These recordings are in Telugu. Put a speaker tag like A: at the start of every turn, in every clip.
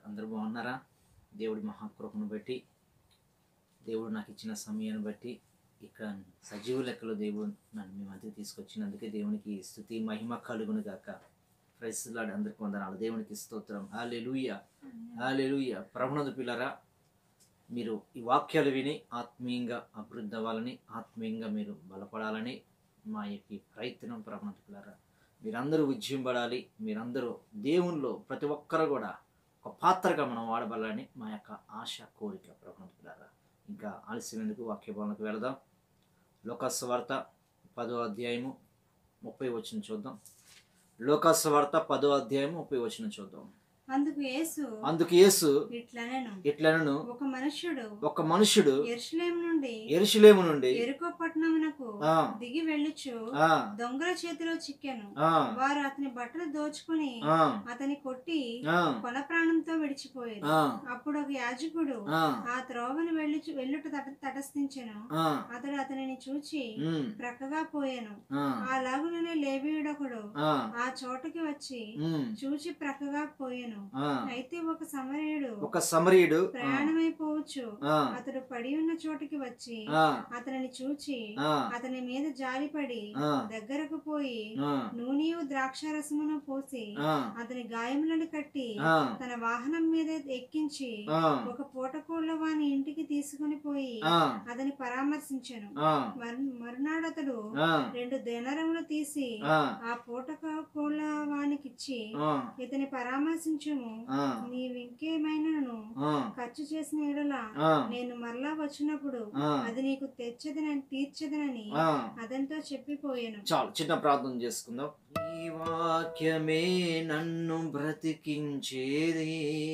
A: అందరూ బాగున్నారా దేవుడి మహాకృపను బట్టి దేవుడు నాకు ఇచ్చిన సమయాన్ని బట్టి ఇక్కడ సజీవ లెక్కలో దేవుడు నన్ను మీ మధ్య తీసుకొచ్చినందుకే దేవునికి స్థుతి మహిమ కలుగును గాక ప్రైస్లాడు అందరికి వందనాలు దేవునికి స్తోత్రం హాలెలూయ హాలెలూయ ప్రభునందు పిల్లరా మీరు ఈ వాక్యాలు విని ఆత్మీయంగా అభివృద్ధి అవ్వాలని ఆత్మీయంగా మీరు బలపడాలని మా యొక్క ఈ ప్రయత్నం ప్రభునందు పిల్లరా మీరందరూ ఉజ్జింపడాలి మీరందరూ దేవునిలో ప్రతి ఒక్కరు కూడా ఒక పాత్రగా మనం వాడబడాలని మా యొక్క ఆశ కోరిక ప్రభునందు పిల్లరా ఇంకా ఆలస్యం ఎందుకు వాక్య భవనకు వెళదాం లోకాస్వార్త పదో అధ్యాయము ముప్పై వచ్చిన చూద్దాం లోకాస్వార్త పదో అధ్యాయం ముప్పై వచ్చిన చూద్దాం
B: అందుకు యేసు
A: అందుకు యేసు
B: ఇట్లనెను
A: ఇట్లనను
B: ఒక మనుష్యుడు
A: ఒక మనుషుడు
B: ఎరుషలేం నుండి
A: ఎరుషులేము నుండి
B: ఎరుకో పట్టణమునకు
A: ఆ,
B: దిగి వెళ్ళుచు
A: ఆ,
B: దొంగల చేతిలో చిక్కెను
A: ఆ,
B: వారు అతని బట్టలు దోచుకుని
A: ఆ,
B: అతని కొట్టి
A: ఆ,
B: కొన ప్రాణంతో విడిచిపోయారు
A: ఆ,
B: అప్పుడు ఒక యాజకుడు
A: ఆ,
B: ఆ త్రోవను వెళ్ళి వెళ్ళుట తట తటస్థించెను
A: ఆ,
B: అతడు అతనిని చూచి
A: ఉమ్,
B: ప్రక్కగా పోయాను
A: ఆ,
B: ఆ లాగుననే లేవీయుడొకడు
A: ఆ,
B: ఆ చోటకి వచ్చి
A: ఉమ్,
B: చూచి ప్రక్కగా పోయాను
A: ఆ.
B: అయితే ఒక సమరయుడు
A: ఒక సమరీయుడు ఆ,
B: ప్రయాణమైపోవచ్చు
A: ఆ,
B: అతడు పడి ఉన్న చోటికి వచ్చి
A: ఆ,
B: అతనిని చూచి
A: ఆ,
B: అతని మీద జాలిపడి
A: ఆ,
B: దగ్గరకు పోయి
A: ఆ,
B: నూనెయు ద్రాక్షారసమును పోసి
A: ఆ,
B: అతని గాయములను కట్టి
A: ఆ,
B: తన వాహనం మీద ఎక్కించి
A: ఆ,
B: ఒక పూటకోళ్ళ వాని ఇంటికి తీసుకుని పోయి
A: ఆ,
B: అతని పరామర్శించెను
A: ఆ,
B: మరు- మరునాడు అతడు
A: ఆ,
B: రెండు దేనరములు తీసి
A: ఆ,
B: ఆ పూటక కోళ్ళ వానికిచ్చి
A: ఆ,
B: ఇతని పరామర్శించుము
A: ఆ,
B: నీవింకేమైనాను
A: ఆ,
B: ఖర్చు చేసిన ఎడల
A: ఆ,
B: నేను మరలా వచ్చినప్పుడు
A: ఆ.
B: అది నీకు తెచ్చదనని తీర్చదనని
A: ఆ.
B: అతనితో చెప్పిపోయాను
A: చాలు చిన్న ప్రార్థన చేసుకుందాం ఈ వాక్యమే నన్ను బ్రతికించేది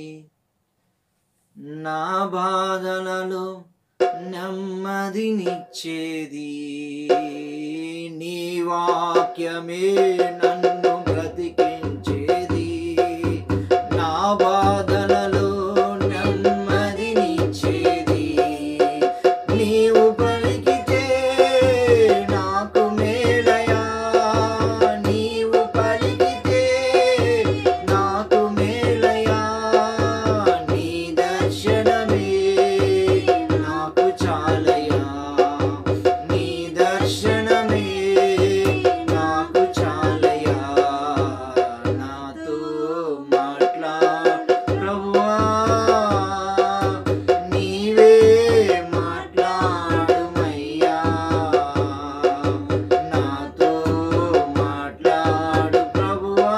A: నా బాధలలో నెమ్మదినిచ్చేది నీ వాక్యమే నన్ను బ్రతికించేది నా బాధలలో నెమ్మదినిచ్చేది నీవు పలికితే నాకు మేలయా నీవు పలికితే నాకు మేలయా నీ దర్శనమే నాకు చాలయా నీ దర్శనమే నాకు చాలయా నాతో మాట్లా ప్రభువా నీవే మాట్లాడుమయ్యా నాతో మాట్లాడు ప్రభువా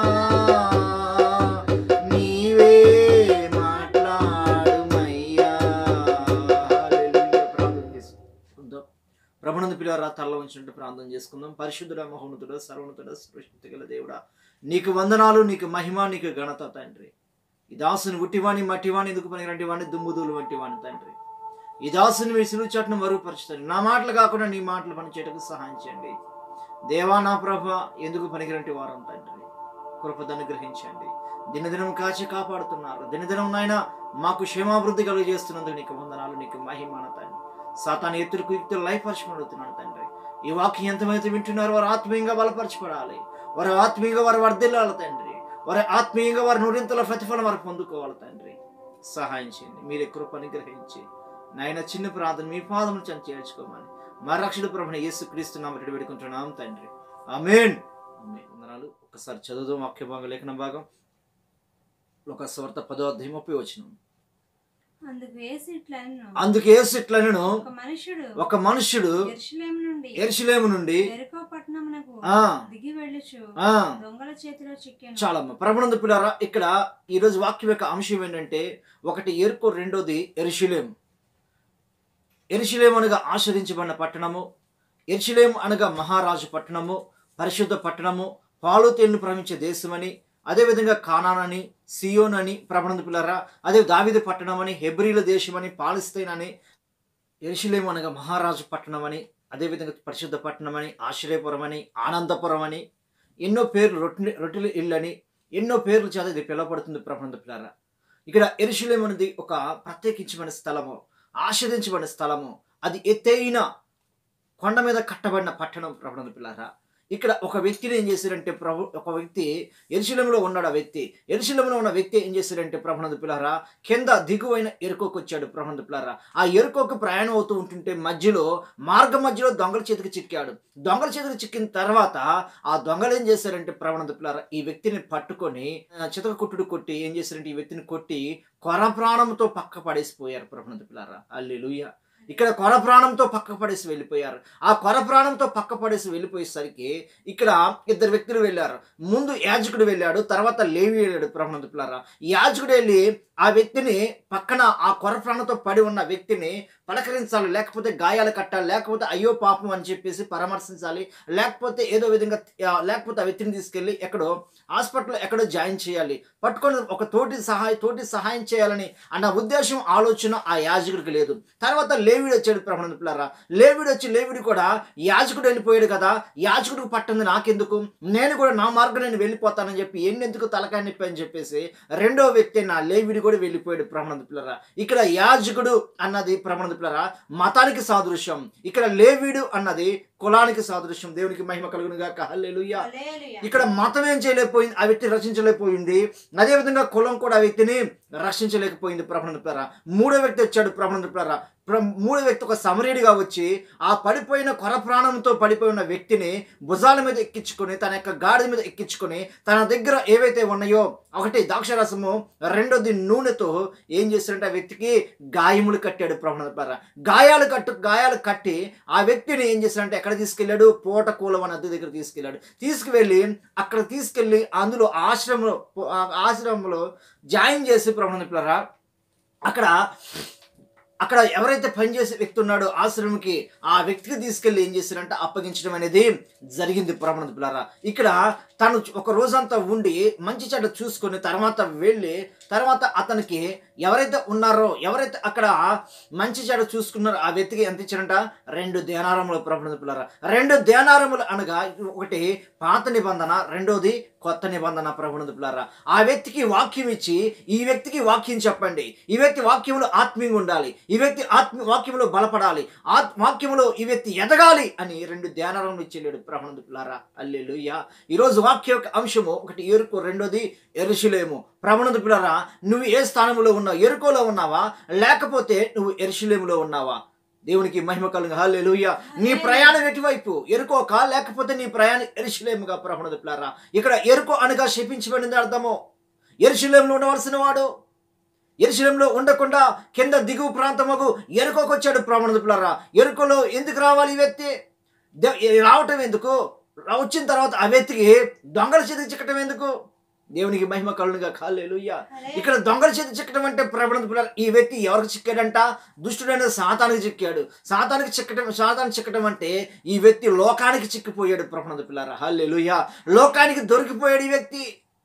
A: నీవే మాట్లాడుమయ్యా హల్లెలూయా ప్రార్థన చేసుకుందాం ప్రభునందు పిల్లరా తల్ల ఉంచినట్టు ప్రార్థన చేసుకుందాం పరిశుద్ధుడ మహోన్నతుడ సర్వోన్నతుడ సృష్టి గల దేవుడా నీకు వందనాలు నీకు మహిమ నీకు ఘనత తండ్రి ఈ దాసుని ఉట్టివాణి మట్టివాణి ఎందుకు పనికిరంటి వాణి దుమ్ముదూలు వంటి వాణి తండ్రి ఈ దాసుని మీ సిలువు చాటును మరుగుపరుచుతాను నా మాటలు కాకుండా నీ మాటలు పనిచేయటకు సహాయం చేయండి దేవా నా ప్రభ ఎందుకు పనికిరంటి వారం తండ్రి కృపద అనుగ్రహించండి దినదినం కాచి కాపాడుతున్నారు దినదినం నాయన మాకు క్షేమాభివృద్ధి కలుగజేస్తున్నందుకు నీకు వందనాలు నీకు మహిమాన తండ్రి సాతాను ఎత్తులకు యుక్తులు లైఫ్ పరుచుకుంటున్నాను తండ్రి ఈ వాక్యం ఎంతమైతే వింటున్నారో వారు ఆత్మీయంగా బలపరచబడాలి వారు ఆత్మీయంగా వారు వర్ధిల్లాలి తండ్రి వారి ఆత్మీయంగా వారి నూరింతల ప్రతిఫలం వారు పొందుకోవాలి తండ్రి సహాయం చేయండి మీరే కృప అనుగ్రహించి నాయన చిన్న ప్రార్థన మీ పాదములు చెంత చేర్చుకోమని మా రక్షణ ప్రభుని యేసు క్రీస్తు నామటి పెడుకుంటున్నాం తండ్రి ఆమేన్ ఆమేన్. వందనాలు ఒకసారి చదువుదాం వాక్య భాగం లేఖన భాగం ఒక స్వార్థ పదో అధ్యాయం ముప్పై వచ్చిన
B: అందుకు వేసి ఇట్లను
A: అందుకు యేసు ఇట్లనను
B: ఒక మనుషుడు
A: ఒక మనుష్యుడు
B: ఎరుషలేం నుండి
A: ఎరుషులేము నుండి
B: ఎరుకో పట్టణమునకు
A: ఆ
B: దిగి వెళ్ళుచు
A: ఆ
B: దొంగల చేతిలో చిక్కాను
A: చాలమ్మ ప్రభునందు పిల్లారా ఇక్కడ ఈరోజు వాక్యం యొక్క అంశం ఏంటంటే ఒకటి ఎరుకో రెండోది ఎరుషులేం ఎరుషులేం అనగా ఆశ్రయించబడిన పట్టణము ఎరుషులేం అనగా మహారాజు పట్టణము పరిశుద్ధ పట్టణము పాలు తేళ్లు ప్రవహించే దేశమని అదేవిధంగా కానాన్ అని సియోన్ అని ప్రభునందు పిల్లరా అదే దావిది పట్టణం అని హెబ్రిల దేశమని పాలిస్తైన్ అని ఎరుషులేం అనగా మహారాజు పట్టణం అని అదేవిధంగా పరిశుద్ధ పట్టణం అని ఆశ్రయపురం అని ఆనందపురం అని ఎన్నో పేర్లు రొట్టె రొట్టెల ఇల్లు అని ఎన్నో పేర్లు చేత ఇది పిలువబడుతుంది ప్రభునంద పిల్లారా ఇక్కడ ఎరుషులేం అనేది ఒక ప్రత్యేకించబడిన స్థలము ఆశ్రదించబడిన స్థలము అది ఎత్తైన కొండ మీద కట్టబడిన పట్టణం ప్రభునంద పిల్లారా ఇక్కడ ఒక వ్యక్తిని ఏం చేశారంటే ప్రభు ఒక వ్యక్తి ఎరుశలంలో ఉన్నాడు ఆ వ్యక్తి ఎరుశలంలో ఉన్న వ్యక్తి ఏం చేశారంటే ప్రభునంద పిల్లారా కింద దిగువైన ఎరుకోకు వచ్చాడు ప్రభునంద పిల్లారా ఆ ఎరుకోకు ప్రయాణం అవుతూ ఉంటుంటే మధ్యలో మార్గ మధ్యలో దొంగల చేతికి చిక్కాడు దొంగల చేతికి చిక్కిన తర్వాత ఆ దొంగలు ఏం చేశారంటే ప్రవణత పిల్లారా ఈ వ్యక్తిని పట్టుకొని ఆ, చితక కొట్టుడు కొట్టి ఏం చేశారంటే ఈ వ్యక్తిని కొట్టి కొర ప్రాణంతో పక్క పడేసిపోయారు ప్రవణత పిల్లారా అల్లెలుయ్య ఇక్కడ కొర ప్రాణంతో పక్క పడేసి వెళ్ళిపోయారు ఆ కొర ప్రాణంతో పక్క పడేసి వెళ్ళిపోయేసరికి ఇక్కడ ఇద్దరు వ్యక్తులు వెళ్ళారు ముందు యాజకుడు వెళ్ళాడు తర్వాత లేవి వెళ్ళాడు ప్రవణత పిల్లారా యాజకుడు వెళ్ళి ఆ వ్యక్తిని పక్కన ఆ కొర ప్రాణంతో పడి ఉన్న వ్యక్తిని పలకరించాలి లేకపోతే గాయాలు కట్టాలి లేకపోతే అయ్యో పాపం అని చెప్పేసి పరామర్శించాలి లేకపోతే ఏదో విధంగా ఆ, లేకపోతే ఆ వ్యక్తిని తీసుకెళ్ళి ఎక్కడో హాస్పిటల్లో ఎక్కడో జాయిన్ చేయాలి పట్టుకొని ఒక తోటి సహాయ తోటి సహాయం చేయాలని అన్న ఉద్దేశం ఆలోచన ఆ యాజకుడికి లేదు తర్వాత లేవిడు వచ్చాడు ప్రమాణ పిల్లరా లేవిడు వచ్చి లేవిడు కూడా యాజకుడు వెళ్ళిపోయాడు కదా యాజకుడికి పట్టింది నాకెందుకు నేను కూడా నా మార్గం నేను వెళ్ళిపోతానని చెప్పి ఎన్నెందుకు తలకాయ నొప్పి అని చెప్పేసి రెండో వ్యక్తి నా లేవిడి కూడా వెళ్ళిపోయాడు ప్రమాణ పిల్లరా ఇక్కడ యాజకుడు అన్నది ప్రమాణ పిల్లరా మతానికి సాదృశ్యం ఇక్కడ లేవిడు అన్నది కులానికి సాదృశ్యం దేవునికి మహిమ కలుగును గాక హల్లెలూయా
B: హల్లెలూయా.
A: ఇక్కడ మతం ఏం చేయలేకపోయింది ఆ వ్యక్తి రక్షించలేకపోయింది అదేవిధంగా కులం కూడా ఆ వ్యక్తిని రక్షించలేకపోయింది ప్రభనందులారా మూడో వ్యక్తి వచ్చాడు ప్రభనందులారా మూడో వ్యక్తి ఒక సమరీడిగా వచ్చి ఆ పడిపోయిన కొర ప్రాణంతో పడిపోయిన వ్యక్తిని భుజాల మీద ఎక్కించుకొని తన యొక్క గాడి మీద ఎక్కించుకొని తన దగ్గర ఏవైతే ఉన్నాయో ఒకటి ద్రాక్షరసము రెండోది నూనెతో ఏం చేశాడంటే ఆ వ్యక్తికి గాయములు కట్టాడు ప్రభనందులారా గాయాలు కట్టు గాయాలు కట్టి ఆ వ్యక్తిని ఏం చేశాడంటే ఎక్కడ తీసుకెళ్ళాడు పోటకూలం అనే నది దగ్గర తీసుకెళ్ళాడు తీసుకువెళ్ళి అక్కడ తీసుకెళ్ళి అందులో ఆశ్రమంలో ఆ ఆశ్రమంలో జాయిన్ చేసి ప్రభుత్వ అక్కడ అక్కడ ఎవరైతే పనిచేసే వ్యక్తి ఉన్నాడో ఆశ్రమంకి ఆ వ్యక్తికి తీసుకెళ్ళి ఏం చేశారంటే అప్పగించడం అనేది జరిగింది ప్రమాణ పిల్లరా ఇక్కడ తను ఒక రోజంతా ఉండి మంచి చెడ్డ చూసుకొని తర్వాత వెళ్ళి తర్వాత అతనికి ఎవరైతే ఉన్నారో ఎవరైతే అక్కడ మంచి చెడ్డ చూసుకున్నారో ఆ వ్యక్తికి ఎంత ఇచ్చారంట రెండు ధ్యానారములు ప్రపంచ పిల్లరా రెండు ధ్యానారములు అనగా ఒకటి పాత నిబంధన రెండోది కొత్త నిబంధన ప్రవణత పిల్లరా ఆ వ్యక్తికి వాక్యం ఇచ్చి ఈ వ్యక్తికి వాక్యం చెప్పండి ఈ వ్యక్తి వాక్యంలో ఆత్మీయంగా ఉండాలి ఈ వ్యక్తి ఆత్మ వాక్యంలో బలపడాలి ఆత్ వాక్యంలో ఈ వ్యక్తి ఎదగాలి అని రెండు ధ్యానారములు ఇచ్చేలేడు ప్రవణత పిల్లరా అల్లెలుయ్య ఈరోజు వాక్య యొక్క అంశము ఒకటి ఎరుకు రెండోది ఎరుషులేము ప్రవణత పిల్లరా నువ్వు ఏ స్థానంలో ఉన్నావు ఎరుకోలో ఉన్నావా లేకపోతే నువ్వు ఎరుషులేములో ఉన్నావా దేవునికి మహిమ కలుగు హల్లెలూయ నీ ప్రయాణం ఎటువైపు ఎరుకోక లేకపోతే నీ ప్రయాణం ఎరుషులేముగా ప్రవణత పిల్లరా ఇక్కడ ఎరుకో అనగా శపించబడింది అర్థము ఎరుషులేములో ఉండవలసిన వాడు ఎరుశలంలో ఉండకుండా కింద దిగువ ప్రాంతముకు ఎరుకోకు వచ్చాడు ప్రవణత పిల్లరా ఎరుకలో ఎందుకు రావాలి ఈ వ్యక్తి దే- రావటం ఎందుకు రా- వచ్చిన తర్వాత ఆ వ్యక్తికి దొంగల చేతికి చిక్కటం ఎందుకు దేవునికి మహిమ కలుగుగా కాలేలుయ్య ఇక్కడ దొంగల చేతి చిక్కడం అంటే ప్రబలం పిల్లలు ఈ వ్యక్తి ఎవరికి చిక్కాడంట దుష్టుడైన సాతానికి చిక్కాడు సాతానికి చిక్కటం సాతానికి చిక్కటం అంటే ఈ వ్యక్తి లోకానికి చిక్కిపోయాడు ప్రబలం పిల్లరా హల్లెలూయ లోకానికి దొరికిపోయాడు ఈ వ్యక్తి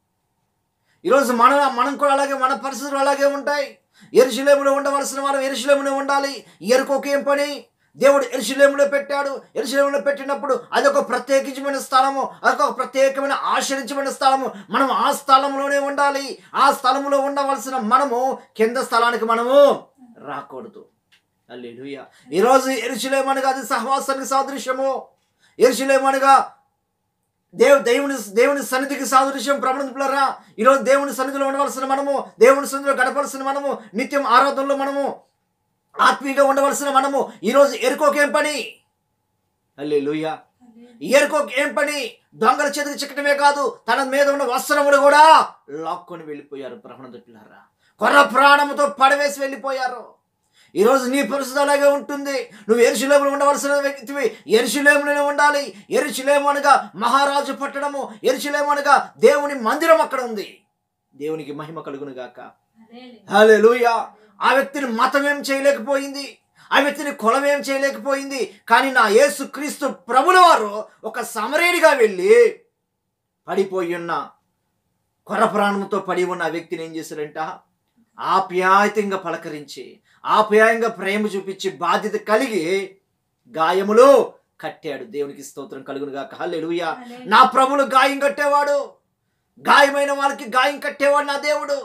A: ఈరోజు మనం మనం కూడా అలాగే మన పరిస్థితులు అలాగే ఉంటాయి ఎరుశలేములో ఉండవలసిన వారు ఎరుశలేములో ఉండాలి ఎరుకోకి ఏం పని దేవుడు ఎరుశలేములో పెట్టాడు ఎరుశలేములో పెట్టినప్పుడు అదొక ప్రత్యేకించమైన స్థలము అదొక ప్రత్యేకమైన ఆశ్రయించమైన స్థలము మనం ఆ స్థలంలోనే ఉండాలి ఆ స్థలంలో ఉండవలసిన మనము కింద స్థలానికి మనము రాకూడదు అల్లెలుయ ఈరోజు ఎరుశలేమనగా అది సహవాసానికి సాదృశ్యము ఎరుశలేమనగా దేవు దేవుని దేవుని సన్నిధికి సాదృశ్యం ప్రబలింపులరా ఈరోజు దేవుని సన్నిధిలో ఉండవలసిన మనము దేవుని సన్నిధిలో గడపవలసిన మనము నిత్యం ఆరాధనలో మనము ఆత్మీయంగా ఉండవలసిన మనము ఈరోజు ఎరుకోకేం పని అల్లే లూయ ఎరుకోకి ఏం పని దొంగల చేతికి చిక్కటమే కాదు తన మీద ఉన్న వస్త్రములు కూడా లాక్కొని వెళ్ళిపోయారు బ్రహ్మణదులారా కొర ప్రాణముతో పడవేసి వెళ్ళిపోయారు ఈరోజు నీ పరిస్థితి అలాగే ఉంటుంది నువ్వు ఎరుశలేములో ఉండవలసిన వ్యక్తివి ఎరుశలేములోనే ఉండాలి ఎరుశలేము అనగా మహారాజు పట్టణము ఎరుశలేము అనగా దేవుని మందిరం అక్కడ ఉంది దేవునికి మహిమ కలుగును గాక హల్లెలూయా ఆ వ్యక్తిని మతం ఏం చేయలేకపోయింది ఆ వ్యక్తిని కులం ఏం చేయలేకపోయింది కానీ నా యేసు క్రీస్తు ప్రభుల వారు ఒక సమరేడిగా వెళ్ళి పడిపోయి ఉన్న కొర ప్రాణంతో పడి ఉన్న ఆ వ్యక్తిని ఏం చేశారంట ఆప్యాయతంగా పలకరించి ఆప్యాయంగా ప్రేమ చూపించి బాధ్యత కలిగి గాయములు కట్టాడు దేవునికి స్తోత్రం కలుగునుగా హల్లెలూయా నా ప్రభులు గాయం కట్టేవాడు గాయమైన వాళ్ళకి గాయం కట్టేవాడు నా దేవుడు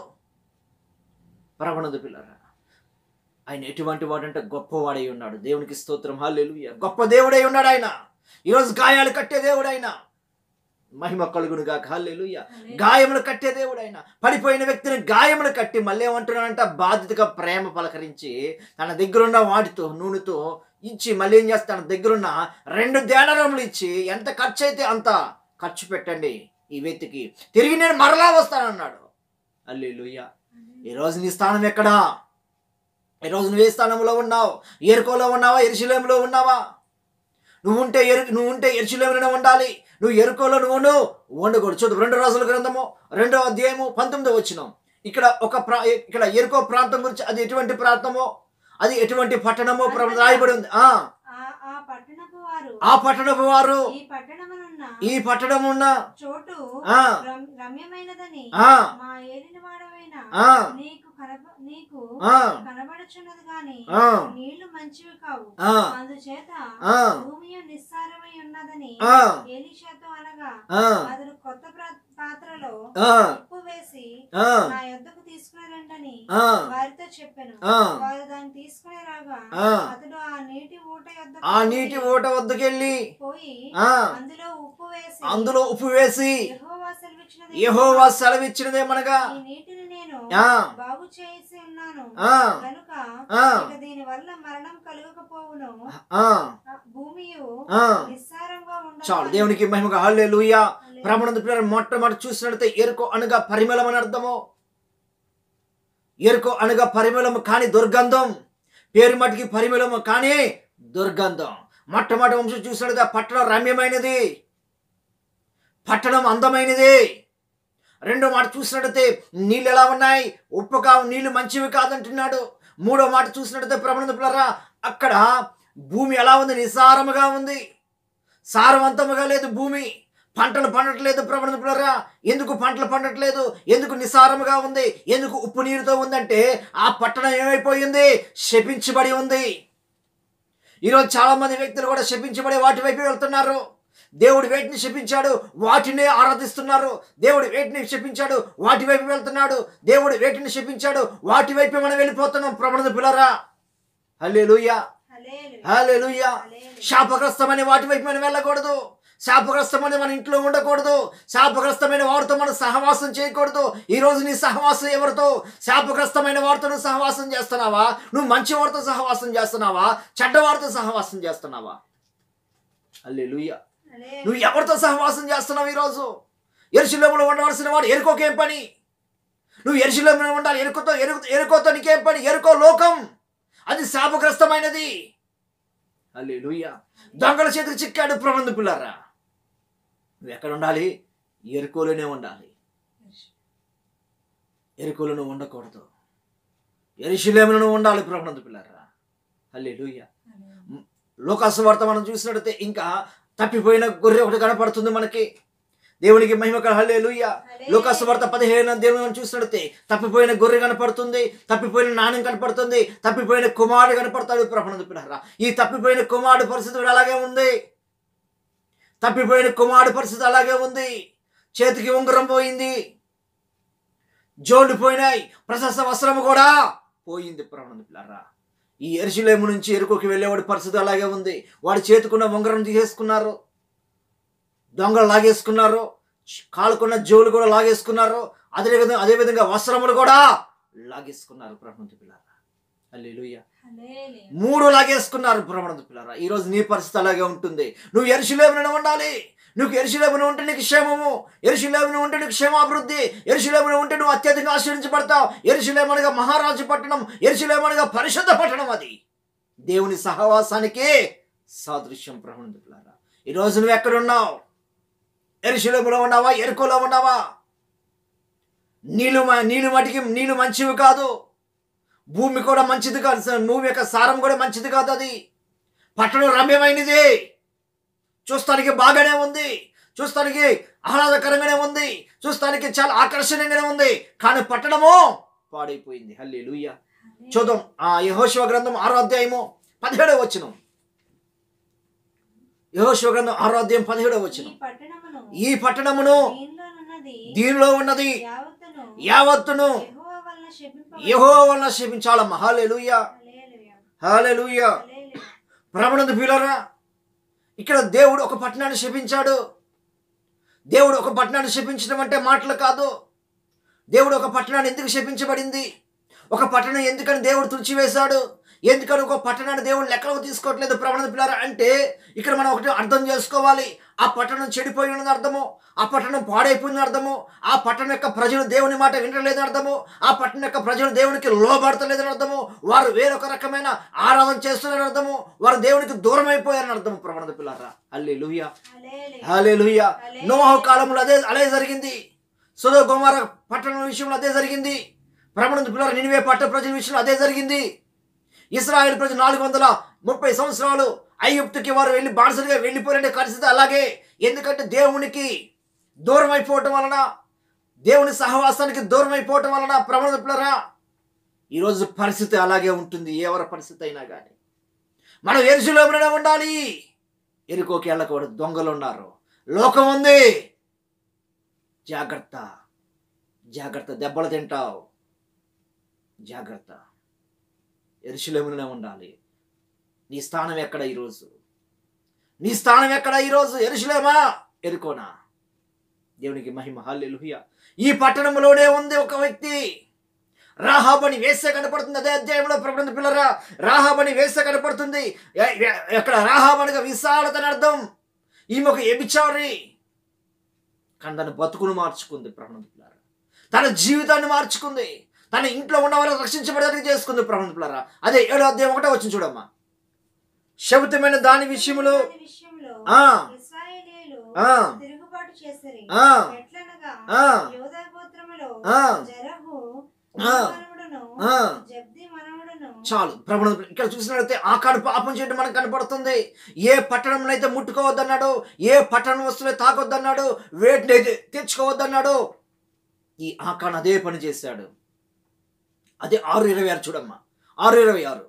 A: ప్రవణదు పిల్లరా ఆయన ఎటువంటి వాడంటే గొప్పవాడై ఉన్నాడు దేవునికి స్తోత్రం హల్లెలూయా గొప్ప దేవుడై ఉన్నాడు ఆయన ఈరోజు గాయాలు కట్టే దేవుడు ఆయన మహిమ కలుగునుగా హల్లెలూయ
B: హల్లెలూయా.
A: గాయములు కట్టే దేవుడు ఆయన పడిపోయిన వ్యక్తిని గాయములు కట్టి మళ్ళీ ఏమంటున్నాడంట బాధ్యతగా ప్రేమ పలకరించి తన దగ్గరున్న వాటితో నూనెతో ఇచ్చి మళ్ళీ ఏం చేస్తాడు దగ్గరున్న రెండు దేనరములు ఇచ్చి ఎంత ఖర్చు అయితే అంత ఖర్చు పెట్టండి ఈ వ్యక్తికి తిరిగి నేను మరలా వస్తానన్నాడు అల్లెలుయ్య ఈరోజు నీ స్థానం ఎక్కడా ఈరోజు నువ్వు ఏ స్థానంలో ఉన్నావు ఎరుకోలో ఉన్నావా ఎరుశలేములో ఉన్నావా నువ్వు ఉంటే ఎరు నువ్వు ఉంటే ఎరుశలేములోనే ఉండాలి నువ్వు ఎరుకోలో నువ్వు ఉండు ఉండకూడదు చూడు రెండు రోజుల గ్రంథము రెండో అధ్యాయము పంతొమ్మిదో వచ్చినాం ఇక్కడ ఒక ప్రా ఇక్కడ ఎరుకో ప్రాంతం గురించి అది ఎటువంటి ప్రాంతమో అది ఎటువంటి పట్టణమో ప్ర- రాయబడి ఉంది ఆ
B: ఆ- ఆ పట్టణపు వారు
A: ఆ పట్టణపు వారు
B: ఈ పట్టణమునున్న
A: ఈ పట్టణం ఉన్న
B: చోటు
A: ఆ
B: రమ్- రమ్యమైనదని
A: ఆ
B: మా ఏలిన వాడవైన
A: ఆ
B: నీకు కనబ నీకు
A: ఆ
B: కనబడుచున్నది గాని
A: ఆ
B: నీళ్లు మంచివి కావు
A: ఆ
B: అందుచేత
A: ఆ
B: భూమి నిస్సారమై ఉన్నదని
A: ఆ
B: ఎలీషాతో అనగా
A: ఆ
B: అతడు కొత్త ప్రా- పాత్రలో
A: ఆ
B: ఉప్పు వేసి
A: ఆ
B: నా యొద్దకు తీసుకుని రండని
A: ఆ
B: వారితో చెప్పాను
A: ఆ.
B: వారు దాన్ని తీసుకుని రాగా
A: ఆ.
B: అతడు ఆ నీటి ఊట యొద్దకు
A: ఆ నీటి ఊట వద్దకెళ్ళి
B: పోయి
A: ఆ
B: అందులో ఉప్పు వేసి
A: అందులో ఉప్పు వేసి
B: యెహోవా సెలవిచ్చినది
A: యెహోవా సెలవిచ్చినదేమనగా
B: ఈ నీటిని నేను
A: ఆ
B: బాగు చేసి ఉన్నాను
A: ఆ
B: కనుక
A: ఆ.
B: ఇక దీని వల్ల మరణం కలుగకపోవును
A: ఆ
B: ఆ భూమియు
A: ఆ
B: నిస్సారంగా ఉండదు
A: చాలు దేవునికి మహిమగా హల్లెలూయా ప్రభునందు పిల్లలు మొట్టమొదటి చూసినట్లయితే ఎరుకో అనగా పరిమళం అని అర్థము ఎరుకో అనగా పరిమళము కాని దుర్గంధం పేరు మట్టికి పరిమళము కానీ దుర్గంధం మొట్టమొదటి వంశం చూసినట్లయితే ఆ పట్టణం రమ్యమైనది పట్టణం అందమైనది రెండో మాట చూసినట్టయితే నీళ్ళు ఎలా ఉన్నాయి ఉప్పు కావు నీళ్లు మంచివి కాదంటున్నాడు మూడో మాట చూసినట్టయితే ప్రభునందు పిల్లరా అక్కడ భూమి ఎలా ఉంది నిసారముగా ఉంది సారవంతముగా లేదు భూమి పంటలు పండట్లేదు ప్రవణ పిల్లరా ఎందుకు పంటలు పండట్లేదు ఎందుకు నిసారముగా ఉంది ఎందుకు ఉప్పు నీరుతో ఉందంటే ఆ పట్టణం ఏమైపోయింది శపించబడి ఉంది ఈరోజు చాలా మంది వ్యక్తులు కూడా శపించబడి వాటి వైపు వెళ్తున్నారు దేవుడు వేటిని శపించాడు వాటినే ఆరాధిస్తున్నారు దేవుడు వేటిని శపించాడు వాటి వైపు వెళ్తున్నాడు దేవుడు వేటిని శపించాడు వాటి వైపు మనం వెళ్ళిపోతున్నాం ప్రవణ పిల్లరా హల్లే
B: హల్లెలూయా.
A: హల్లెలూయా
B: హల్లెలూయా.
A: శాపగ్రస్తమైన వాటి వైపు మనం వెళ్ళకూడదు శాపగ్రస్తమైన మన ఇంట్లో ఉండకూడదు శాపగ్రస్తమైన వారితో మనం సహవాసం చేయకూడదు ఈ రోజు నీ సహవాసం ఎవరితో శాపగ్రస్తమైన వారితో నువ్వు సహవాసం చేస్తున్నావా నువ్వు మంచి వారితో సహవాసం చేస్తున్నావా చెడ్డవారితో సహవాసం చేస్తున్నావా అల్లెలుయ్య
B: హల్లెలూయా.
A: నువ్వు ఎవరితో సహవాసం చేస్తున్నావు ఈరోజు ఎరుశలేములో ఉండవలసిన వాడు ఎరుకోకేం పని నువ్వు ఎరుశలేములో ఉండాలి ఎరుకతో ఎరుకు ఎరుకోతో నీకేం పని ఎరుకో లోకం అది శాపగ్రస్తమైనది అల్లెలుయ్య దొంగల చేతికి చిక్కాడు ప్రబంధ పిల్లరా నువ్వు ఎక్కడ ఉండాలి ఎరుకోలోనే ఉండాలి ఎరుకోలను ఉండకూడదు ఎరుశలేములను ఉండాలి ప్రబంధ పిల్లరా అల్లెలుయ్య లోకాసు వార్త మనం చూసినట్టయితే ఇంకా తప్పిపోయిన గొర్రె ఒకటి కనపడుతుంది మనకి దేవునికి మహిమ హల్లెలూయ లోకాసు వార్త పదిహేను దేవుని మనం చూసినట్టయితే తప్పిపోయిన గొర్రె కనపడుతుంది తప్పిపోయిన నాణ్యం కనపడుతుంది తప్పిపోయిన కుమారుడు కనపడతాడు ప్రపంచ పిల్లరా ఈ తప్పిపోయిన కుమారుడు పరిస్థితి కూడా అలాగే ఉంది తప్పిపోయిన కుమారుడు పరిస్థితి అలాగే ఉంది చేతికి ఉంగరం పోయింది జోళ్ళు పోయినాయి ప్రశస్త వస్త్రము కూడా పోయింది ప్రవణం పిల్లరా ఈ ఎరుశలేము నుంచి ఎరుకోకి వెళ్ళేవాడి పరిస్థితి అలాగే ఉంది వాడి చేతుకున్న ఉంగరం తీసేసుకున్నారు దొంగలు లాగేసుకున్నారు కాలుకున్న జోలు కూడా లాగేసుకున్నారు అదే విధంగా అదే విధంగా వస్త్రములు కూడా లాగేసుకున్నారు ప్రపంచ పిల్లరా అల్లెలుయ్య
B: హల్లెలూయా.
A: మూడు లాగేసుకున్నారు ప్రవణత పిల్లరా ఈ రోజు నీ పరిస్థితి అలాగే ఉంటుంది నువ్వు ఎరుశలేమున ఉండాలి నువ్వు ఎరుశలేమున ఉంటే నీకు క్షేమము ఎరుశలేమున ఉంటే నీకు క్షేమాభివృద్ధి ఎరుశలేమున ఉంటే నువ్వు అత్యధికంగా ఆశ్రయించబడతావు ఎరుశలేమనగా మహారాజు పట్టణం ఎరుశలేమనగా పరిశుద్ధ పట్టణం అది దేవుని సహవాసానికి సాదృశ్యం ప్రవణత పిల్లరా ఈ రోజు నువ్వు ఎక్కడున్నావు ఎరుశలేములో ఉన్నావా ఎరుకోలో ఉన్నావా నీళ్ళు మ- నీళ్ళు మటికి నీళ్ళు మంచివి కాదు భూమి కూడా మంచిది కాదు సార్ భూమి యొక్క సారం కూడా మంచిది కాదు అది పట్టణం రమ్యమైనది చూస్తానికి బాగానే ఉంది చూస్తానికి ఆహ్లాదకరంగానే ఉంది చూస్తానికి చాలా ఆకర్షణీయంగానే ఉంది కానీ పట్టణము పాడైపోయింది హల్లి లూయ చూద్దాం ఆ యహోశివ గ్రంథం ఆరో అధ్యాయము పదిహేడవ వచ్చిన యహోశివ గ్రంథం ఆరో అధ్యాయం పదిహేడవ
B: ఈ
A: వచ్చిన
B: పట్టణమును
A: ఈ పట్టణమును
B: దీనిలోనున్నది
A: దీనిలో ఉన్నది
B: యావత్తును
A: యావత్తును
B: యెహోవా వలన శపింపబడి
A: యహో వలన శపించాల మహాలెలుయ
B: హల్లెలూయా.
A: హాలెలుయ
B: హల్లెలూయా.
A: భ్రమణందు పిల్లరా ఇక్కడ దేవుడు ఒక పట్టణాన్ని శపించాడు దేవుడు ఒక పట్టణాన్ని శపించడం అంటే మాటలు కాదు దేవుడు ఒక పట్టణాన్ని ఎందుకు శపించబడింది ఒక పట్టణం ఎందుకని దేవుడు తుడిచివేశాడు ఎందుకని ఒక పట్టణాన్ని దేవుడు లెక్కలోకి తీసుకోవట్లేదు ప్రవణత పిల్లరా అంటే ఇక్కడ మనం ఒకటి అర్థం చేసుకోవాలి ఆ పట్టణం చెడిపోయి ఉన్నది అర్థము ఆ పట్టణం పాడైపోయింది అర్థము ఆ పట్టణం యొక్క ప్రజలు దేవుని మాట వినలేదని అర్థము ఆ పట్టణం యొక్క ప్రజలు దేవునికి లోబడతలేదని అర్థము వారు వేరొక రకమైన ఆరాధన చేస్తున్నారని అర్థము వారు దేవునికి దూరం అయిపోయారని అర్థము ప్రవణత పిల్లరా అల్లి లుయ్యా
B: హల్లెలూయా.
A: హాలేలుయ్య నోహు కాలంలో అదే అదే జరిగింది సుధో కుమార పట్టణం విషయంలో అదే జరిగింది ప్రమాణ పిల్లల నినివే పట్ట ప్రజల విషయంలో అదే జరిగింది ఇస్రాయేల్ ప్రజలు నాలుగు వందల ముప్పై సంవత్సరాలు ఐగుప్తుకి వారు వెళ్ళి బానిసలుగా వెళ్ళిపోయిన పరిస్థితి అలాగే ఎందుకంటే దేవునికి దూరం అయిపోవటం వలన దేవుని సహవాసానికి దూరం అయిపోవటం వలన ప్రమాణ పిల్లరా ఈరోజు పరిస్థితి అలాగే ఉంటుంది ఎవరి పరిస్థితి అయినా కానీ మనం ఎరుసులోనే ఉండాలి ఎరుకోకి వెళ్ళకూడదు దొంగలు ఉన్నారు లోకం ఉంది జాగ్రత్త జాగ్రత్త దెబ్బలు తింటావు జాగ్రత్త ఎరుశలేమునే ఉండాలి నీ స్థానం ఎక్కడ ఈరోజు నీ స్థానం ఎక్కడ ఈరోజు ఎరుశలేమా ఎరుకోనా దేవునికి మహిమ హల్లెలూయ ఈ పట్టణంలోనే ఉంది ఒక వ్యక్తి రాహాబని వేసే కనపడుతుంది అదే అధ్యాయంలో ప్రబంధ పిల్లరా రాహాబని వేసే కనపడుతుంది ఎ- ఎ- ఎక్కడ రాహాబనిగా విశాలతని అర్థం ఈమె ఒక ఎబిచారి కానీ తన బతుకును మార్చుకుంది ప్రబంధ పిల్లరా తన జీవితాన్ని మార్చుకుంది తన ఇంట్లో ఉన్న వాళ్ళని రక్షించబడడానికి చేసుకుంది ప్రబంధ పిల్లరా అదే ఏడో అధ్యాయం ఒకటే వచ్చింది చూడమ్మా శబితమైన దాని విషయములో
B: దాని విషయంలో
A: ఆ.
B: ఇశ్రాయేలీయులు
A: ఆ.
B: తిరుగుబాటు చేసిరి
A: ఆ.
B: ఎట్లనగా
A: ఆ.
B: యోధా గోత్రములో
A: ఆ.
B: జరహు
A: ఆ.
B: మనవడును
A: ఆ.
B: జబ్ది మనవడును
A: చాలు ప్రభుత్వం ఇక్కడ చూసినట్లయితే ఆ కాడు పాపం చేయడం మనకు కనపడుతుంది ఏ పట్టణంలో అయితే ముట్టుకోవద్దన్నాడు ఏ పట్టణం వస్తువులే తాకొద్దన్నాడు వేటిని అయితే తెచ్చుకోవద్దన్నాడు ఈ ఆకాన్ అదే పని చేశాడు అదే ఆరు ఇరవై ఆరు చూడమ్మా ఆరు ఇరవై ఆరు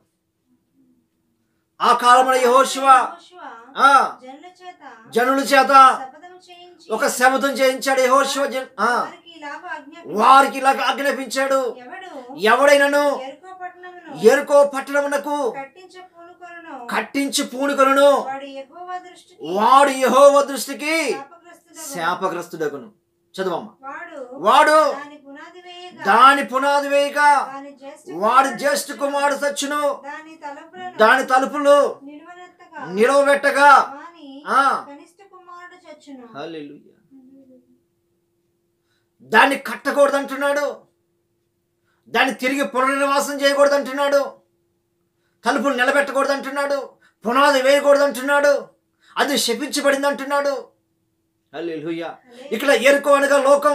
A: ఆ కాలంలో యెహోషువ
B: యెహోషువ
A: ఆ
B: జనుల చేత
A: జనుల చేత
B: శపథం చేయించి
A: ఒక శబదం చేయించాడు యెహోషువ జన్- ఆ,
B: వారికి ఇలాగ ఆజ్ఞాపించాడు.
A: వారికి ఇలా ఆజ్ఞాపించాడు
B: ఎవడు
A: ఎవడైనను
B: ఎరుకో పట్టణమును
A: ఎరుకో పట్టణమునకు
B: కట్టించ పూనుకొనును
A: కట్టించి పూనుకొనును
B: వాడు యెహోవా దృష్టికి
A: వాడు యెహోవ దృష్టికి
B: శాపగ్రస్తుడగును.
A: శాపగ్రస్తుడగును చదువమ్మ
B: వాడు
A: వాడు
B: దాని పునాది వేయగా
A: దాని పునాది వేయక
B: దాని జ్యేష్ఠ
A: వాడి
B: కుమారుడు
A: జ్యేష్ఠ కుమారుడు సచ్చును
B: దాని తలుపులను
A: దాని తలుపులు
B: నిలువనెత్తగా
A: నిలవబెట్టగా
B: వాని
A: ఆ
B: కనిష్ట కుమారుడు చచ్చును
A: హల్లెలూయా. దాన్ని కట్టకూడదు అంటున్నాడు దాన్ని తిరిగి పునర్నివాసం చేయకూడదు అంటున్నాడు తలుపులు నిలబెట్టకూడదు అంటున్నాడు పునాది వేయకూడదు అంటున్నాడు అది శపించబడింది అంటున్నాడు హల్లెలూయా ఇక్కడ ఎరుకో అనగా లోకం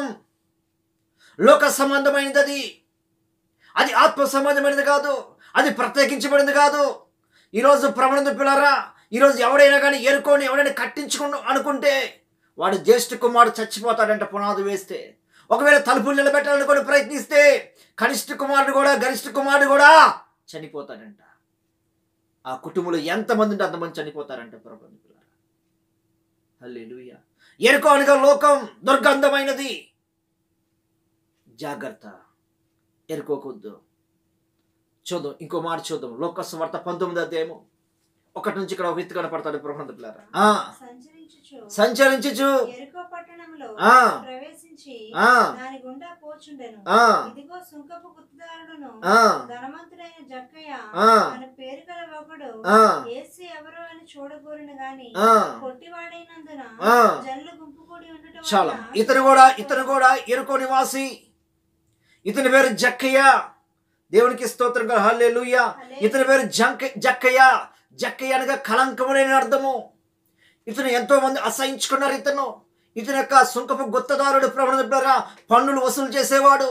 A: లోక సంబంధమైనది అది అది ఆత్మ సంబంధమైనది కాదు అది ప్రత్యేకించబడింది కాదు ఈరోజు ప్రమాణం పిల్లరా ఈరోజు ఎవడైనా కానీ ఎరుకోని ఎవడైనా కట్టించుకుని అనుకుంటే వాడు జ్యేష్ఠ కుమారుడు చచ్చిపోతాడంట పునాది వేస్తే ఒకవేళ తలుపులు నిలబెట్టాలనుకొని ప్రయత్నిస్తే కనిష్ఠ కుమారుడు కూడా గరిష్ఠ కుమారుడు కూడా చనిపోతాడంట ఆ కుటుంబంలో ఎంతమంది ఉంటే అంతమంది చనిపోతారంట ప్రపంచ పిల్లరా హల్లెలూయా ఎరుకో అనగా లోకం దుర్గంధమైనది జాగ్రత్త ఎరుకోకొద్దు చూద్దాం ఇంకో మాట చూద్దాం లోకస్ వార్త పంతొమ్మిది అధ్యాయము ఒకటి నుంచి ఇక్కడ ఒక వ్యక్తి కనపడతాడు ప్రబంధ పిల్లరా ఆ,
B: సంచరించుచు
A: సంచరించుచు
B: ఎరుకో పట్టణంలో
A: ఆ.
B: ప్రవేశించి
A: ఆ.
B: దాని గుండా పోచుండెను
A: ఆ.
B: ఇదిగో సుంకపు గుర్తుదారుడును
A: ఆ.
B: ధనవంతుడైన జక్కయ్య
A: ఆ.
B: తన పేరు గల ఒకడు
A: ఆ.
B: ఏసు ఎవరు అని చూడగోరిన గాని
A: ఆ.
B: కొట్టివాడైనందున
A: ఆ.
B: జల్లు గుంపు కూడి ఉండటం
A: చాలా
B: వలన
A: ఇతను కూడా ఇతను కూడా ఎరుకో నివాసి ఇతని పేరు జక్కయ్య దేవునికి స్తోత్రం హల్లెలూయా ఇతని పేరు జంక జక్కయ్య జక్కయ్య అనగా కలంకములైన అర్థము ఇతను ఎంతో మంది అసహించుకున్నారు ఇతను ఇతని యొక్క సుంకపు గుత్తదారుడు ప్రవణ ద్వారా పన్నులు వసూలు చేసేవాడు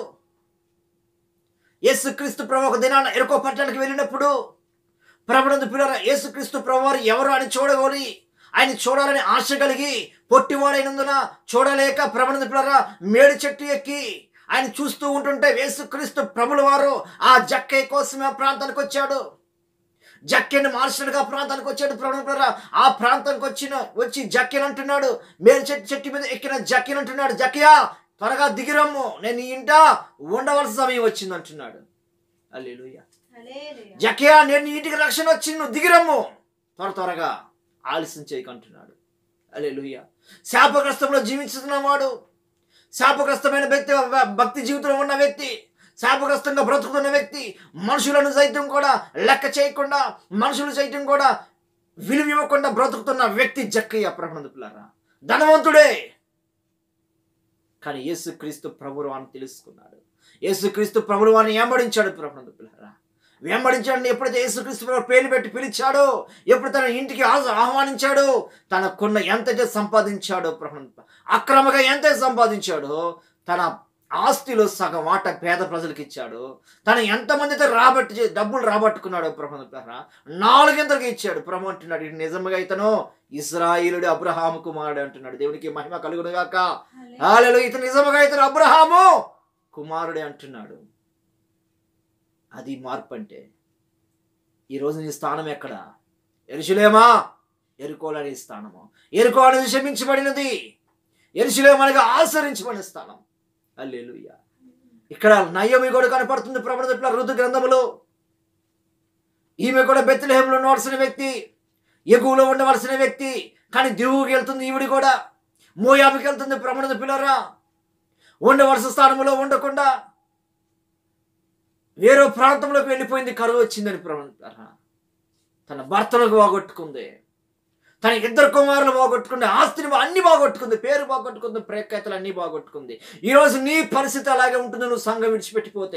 A: యేసుక్రీస్తు ప్రభు ఒక దినాన ఎరుకో పట్టణానికి వెళ్ళినప్పుడు ప్రభునందు పిల్లర యేసుక్రీస్తు ప్రభు వారు ఎవరు అని చూడగోరి ఆయన చూడాలని ఆశ కలిగి పొట్టివాడైనందున చూడలేక ప్రభునందు పిల్లర మేడి చెట్టు ఎక్కి ఆయన చూస్తూ ఉంటుంటే యేసుక్రీస్తు ప్రభుల వారు ఆ జక్కయ్య కోసమే ఆ ప్రాంతానికి వచ్చాడు జక్కెని మార్చినట్టుగా ఆ ప్రాంతానికి వచ్చాడు ప్రభునందు పిల్లర ఆ ప్రాంతానికి వచ్చిన వచ్చి జక్కెని అంటున్నాడు మేడి చెట్టు చెట్టు మీద ఎక్కిన జక్కెని అంటున్నాడు జక్కయ్య త్వరగా దిగిరమ్ము నేను ఈ ఇంట ఉండవలసిన సమయం వచ్చింది అంటున్నాడు అల్లేలుయ్య
B: హల్లెలూయా.
A: జకియా నేను నీ ఇంటికి రక్షణ వచ్చింది నువ్వు దిగిరమ్ము త్వర త్వరగా ఆలస్యం చేయకంటున్నాడు అలెలుయ్య శాపగ్రస్తంలో జీవించుతున్నవాడు శాపగ్రస్తమైన వ్యక్తి భక్తి జీవితంలో ఉన్న వ్యక్తి శాపగ్రస్తంగా బ్రతుకుతున్న వ్యక్తి మనుషులను సైతం కూడా లెక్క చేయకుండా మనుషులు సైతం కూడా విలువ ఇవ్వకుండా బ్రతుకుతున్న వ్యక్తి జక్కయ్య ప్రభునందుకులారా ధనవంతుడే కానీ యేసుక్రీస్తు ప్రభువు అని తెలుసుకున్నాడు యేసుక్రీస్తు ప్రభువు అని వెంబడించాడు ప్రభునందుకులారా వెంబడించాడని ఎప్పుడైతే యేసుక్రీస్తు ప్రభు పేరు పెట్టి పిలిచాడో ఎప్పుడు తన ఇంటికి ఆహ్- ఆహ్వానించాడో తనకున్న ఎంతైతే సంపాదించాడో ప్రభునందు అక్రమంగా ఎంతైతే సంపాదించాడో తన ఆస్తిలో సగం వాట పేద ప్రజలకు ఇచ్చాడు తను ఎంతమందితో రాబట్టి చే- డబ్బులు రాబట్టుకున్నాడు ప్రభుత్వ నాలుగింతలకు ఇచ్చాడు ప్రభు అంటున్నాడు ఇది నిజంగా ఇతను ఇస్రాయిలుడు అబ్రహాము కుమారుడు అంటున్నాడు దేవునికి మహిమ కలుగును గాక హాలెలు ఇతను నిజంగా ఇతను అబ్రహాము కుమారుడే అంటున్నాడు అది మార్పు అంటే ఈరోజు నీ స్థానం ఎక్కడ ఎరుషులేమా ఎరుకోలని స్థానము ఎరుకో అనేది క్షమించబడినది ఎరుషులేమో అనగా ఆచరించబడిన స్థానం అల్లెలుయ్య ఇక్కడ నయ్యమి కూడా కనపడుతుంది ప్రబల ఋతు గ్రంథములో ఈమె కూడా బెత్తిలహేములో ఉండవలసిన వ్యక్తి ఎగువలో ఉండవలసిన వ్యక్తి కానీ దివుకి వెళ్తుంది ఈవిడి కూడా మోయాబుకి వెళ్తుంది ప్రమణద పిల్లరా ఉండవలసిన స్థానంలో ఉండకుండా వేరే ప్రాంతంలోకి వెళ్ళిపోయింది కరువు వచ్చిందని ప్రమణ తన భర్తలకు బాగొట్టుకుంది తన ఇద్దరు కుమారులు బాగొట్టుకుంది ఆస్తిని బా- అన్ని బాగొట్టుకుంది పేరు బాగొట్టుకుంది ప్రఖ్యాతలు అన్ని బాగొట్టుకుంది ఈరోజు నీ పరిస్థితి అలాగే ఉంటుంది నువ్వు సంఘం విడిచిపెట్టిపోతే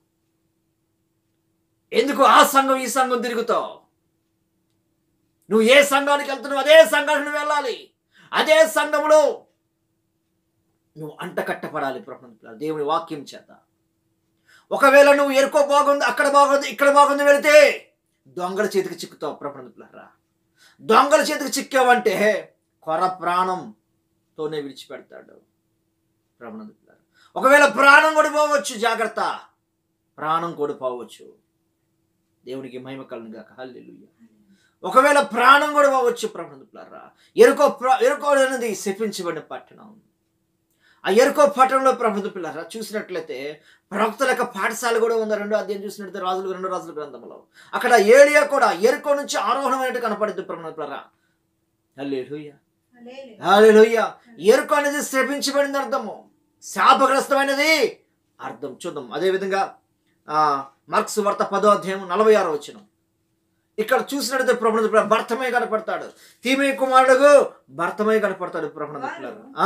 A: ఎందుకు ఆ సంఘం ఈ సంఘం తిరుగుతావు నువ్వు ఏ సంఘానికి వెళ్తున్నావు అదే సంఘానికి నువ్వు వెళ్ళాలి అదే సంఘములో నువ్వు అంట కట్టపడాలి ప్రపంచంలో దేవుని వాక్యం చేత ఒకవేళ నువ్వు ఎరుకో బాగుంది అక్కడ బాగుంది ఇక్కడ బాగుంది వెళితే దొంగల చేతికి చిక్కుతావు ప్రపంచంలో దొంగల చేతికి చిక్కావంటే కొర ప్రాణంతోనే విడిచిపెడతాడు ప్రపంచంలో ఒకవేళ ప్రాణం కూడా పోవచ్చు జాగ్రత్త ప్రాణం కూడా పోవచ్చు దేవునికి మహిమ కలను గాక హల్లెలూయా ఒకవేళ ప్రాణం కూడా పోవచ్చు ప్రపంచంలో ఎరుకో ప్ర- ఎరుకో అనేది శపించబడిన పట్టణం ఆ ఎరుకో పట్టణంలో ప్రభుత్వ పిల్లరా చూసినట్లయితే ప్రవక్తల యొక్క పాఠశాల కూడా ఉంది రెండో అధ్యాయం చూసినట్లయితే రాజులు రెండు రాజుల గ్రంథంలో అక్కడ ఏలియా కూడా ఎరుకో నుంచి ఆరోహణమైనట్టు కనపడుద్ది ప్రభుత్వ పిల్లరా హల్లెలూయా
B: హల్లెలూయా.
A: హల్లెలూయా ఎరుకు అనేది శ్రపించబడింది అర్థము శాపగ్రస్తమైనది అర్థం చూద్దాం అదేవిధంగా ఆ, మార్క్స్ వార్త పదో అధ్యాయం నలభై ఆరో వచ్చిన ఇక్కడ చూసినట్లయితే ప్రభుత్వ భర్తమై కనపడతాడు తీమే కుమారుడు భర్తమై కనపడతాడు ప్రభుత్వ ఆ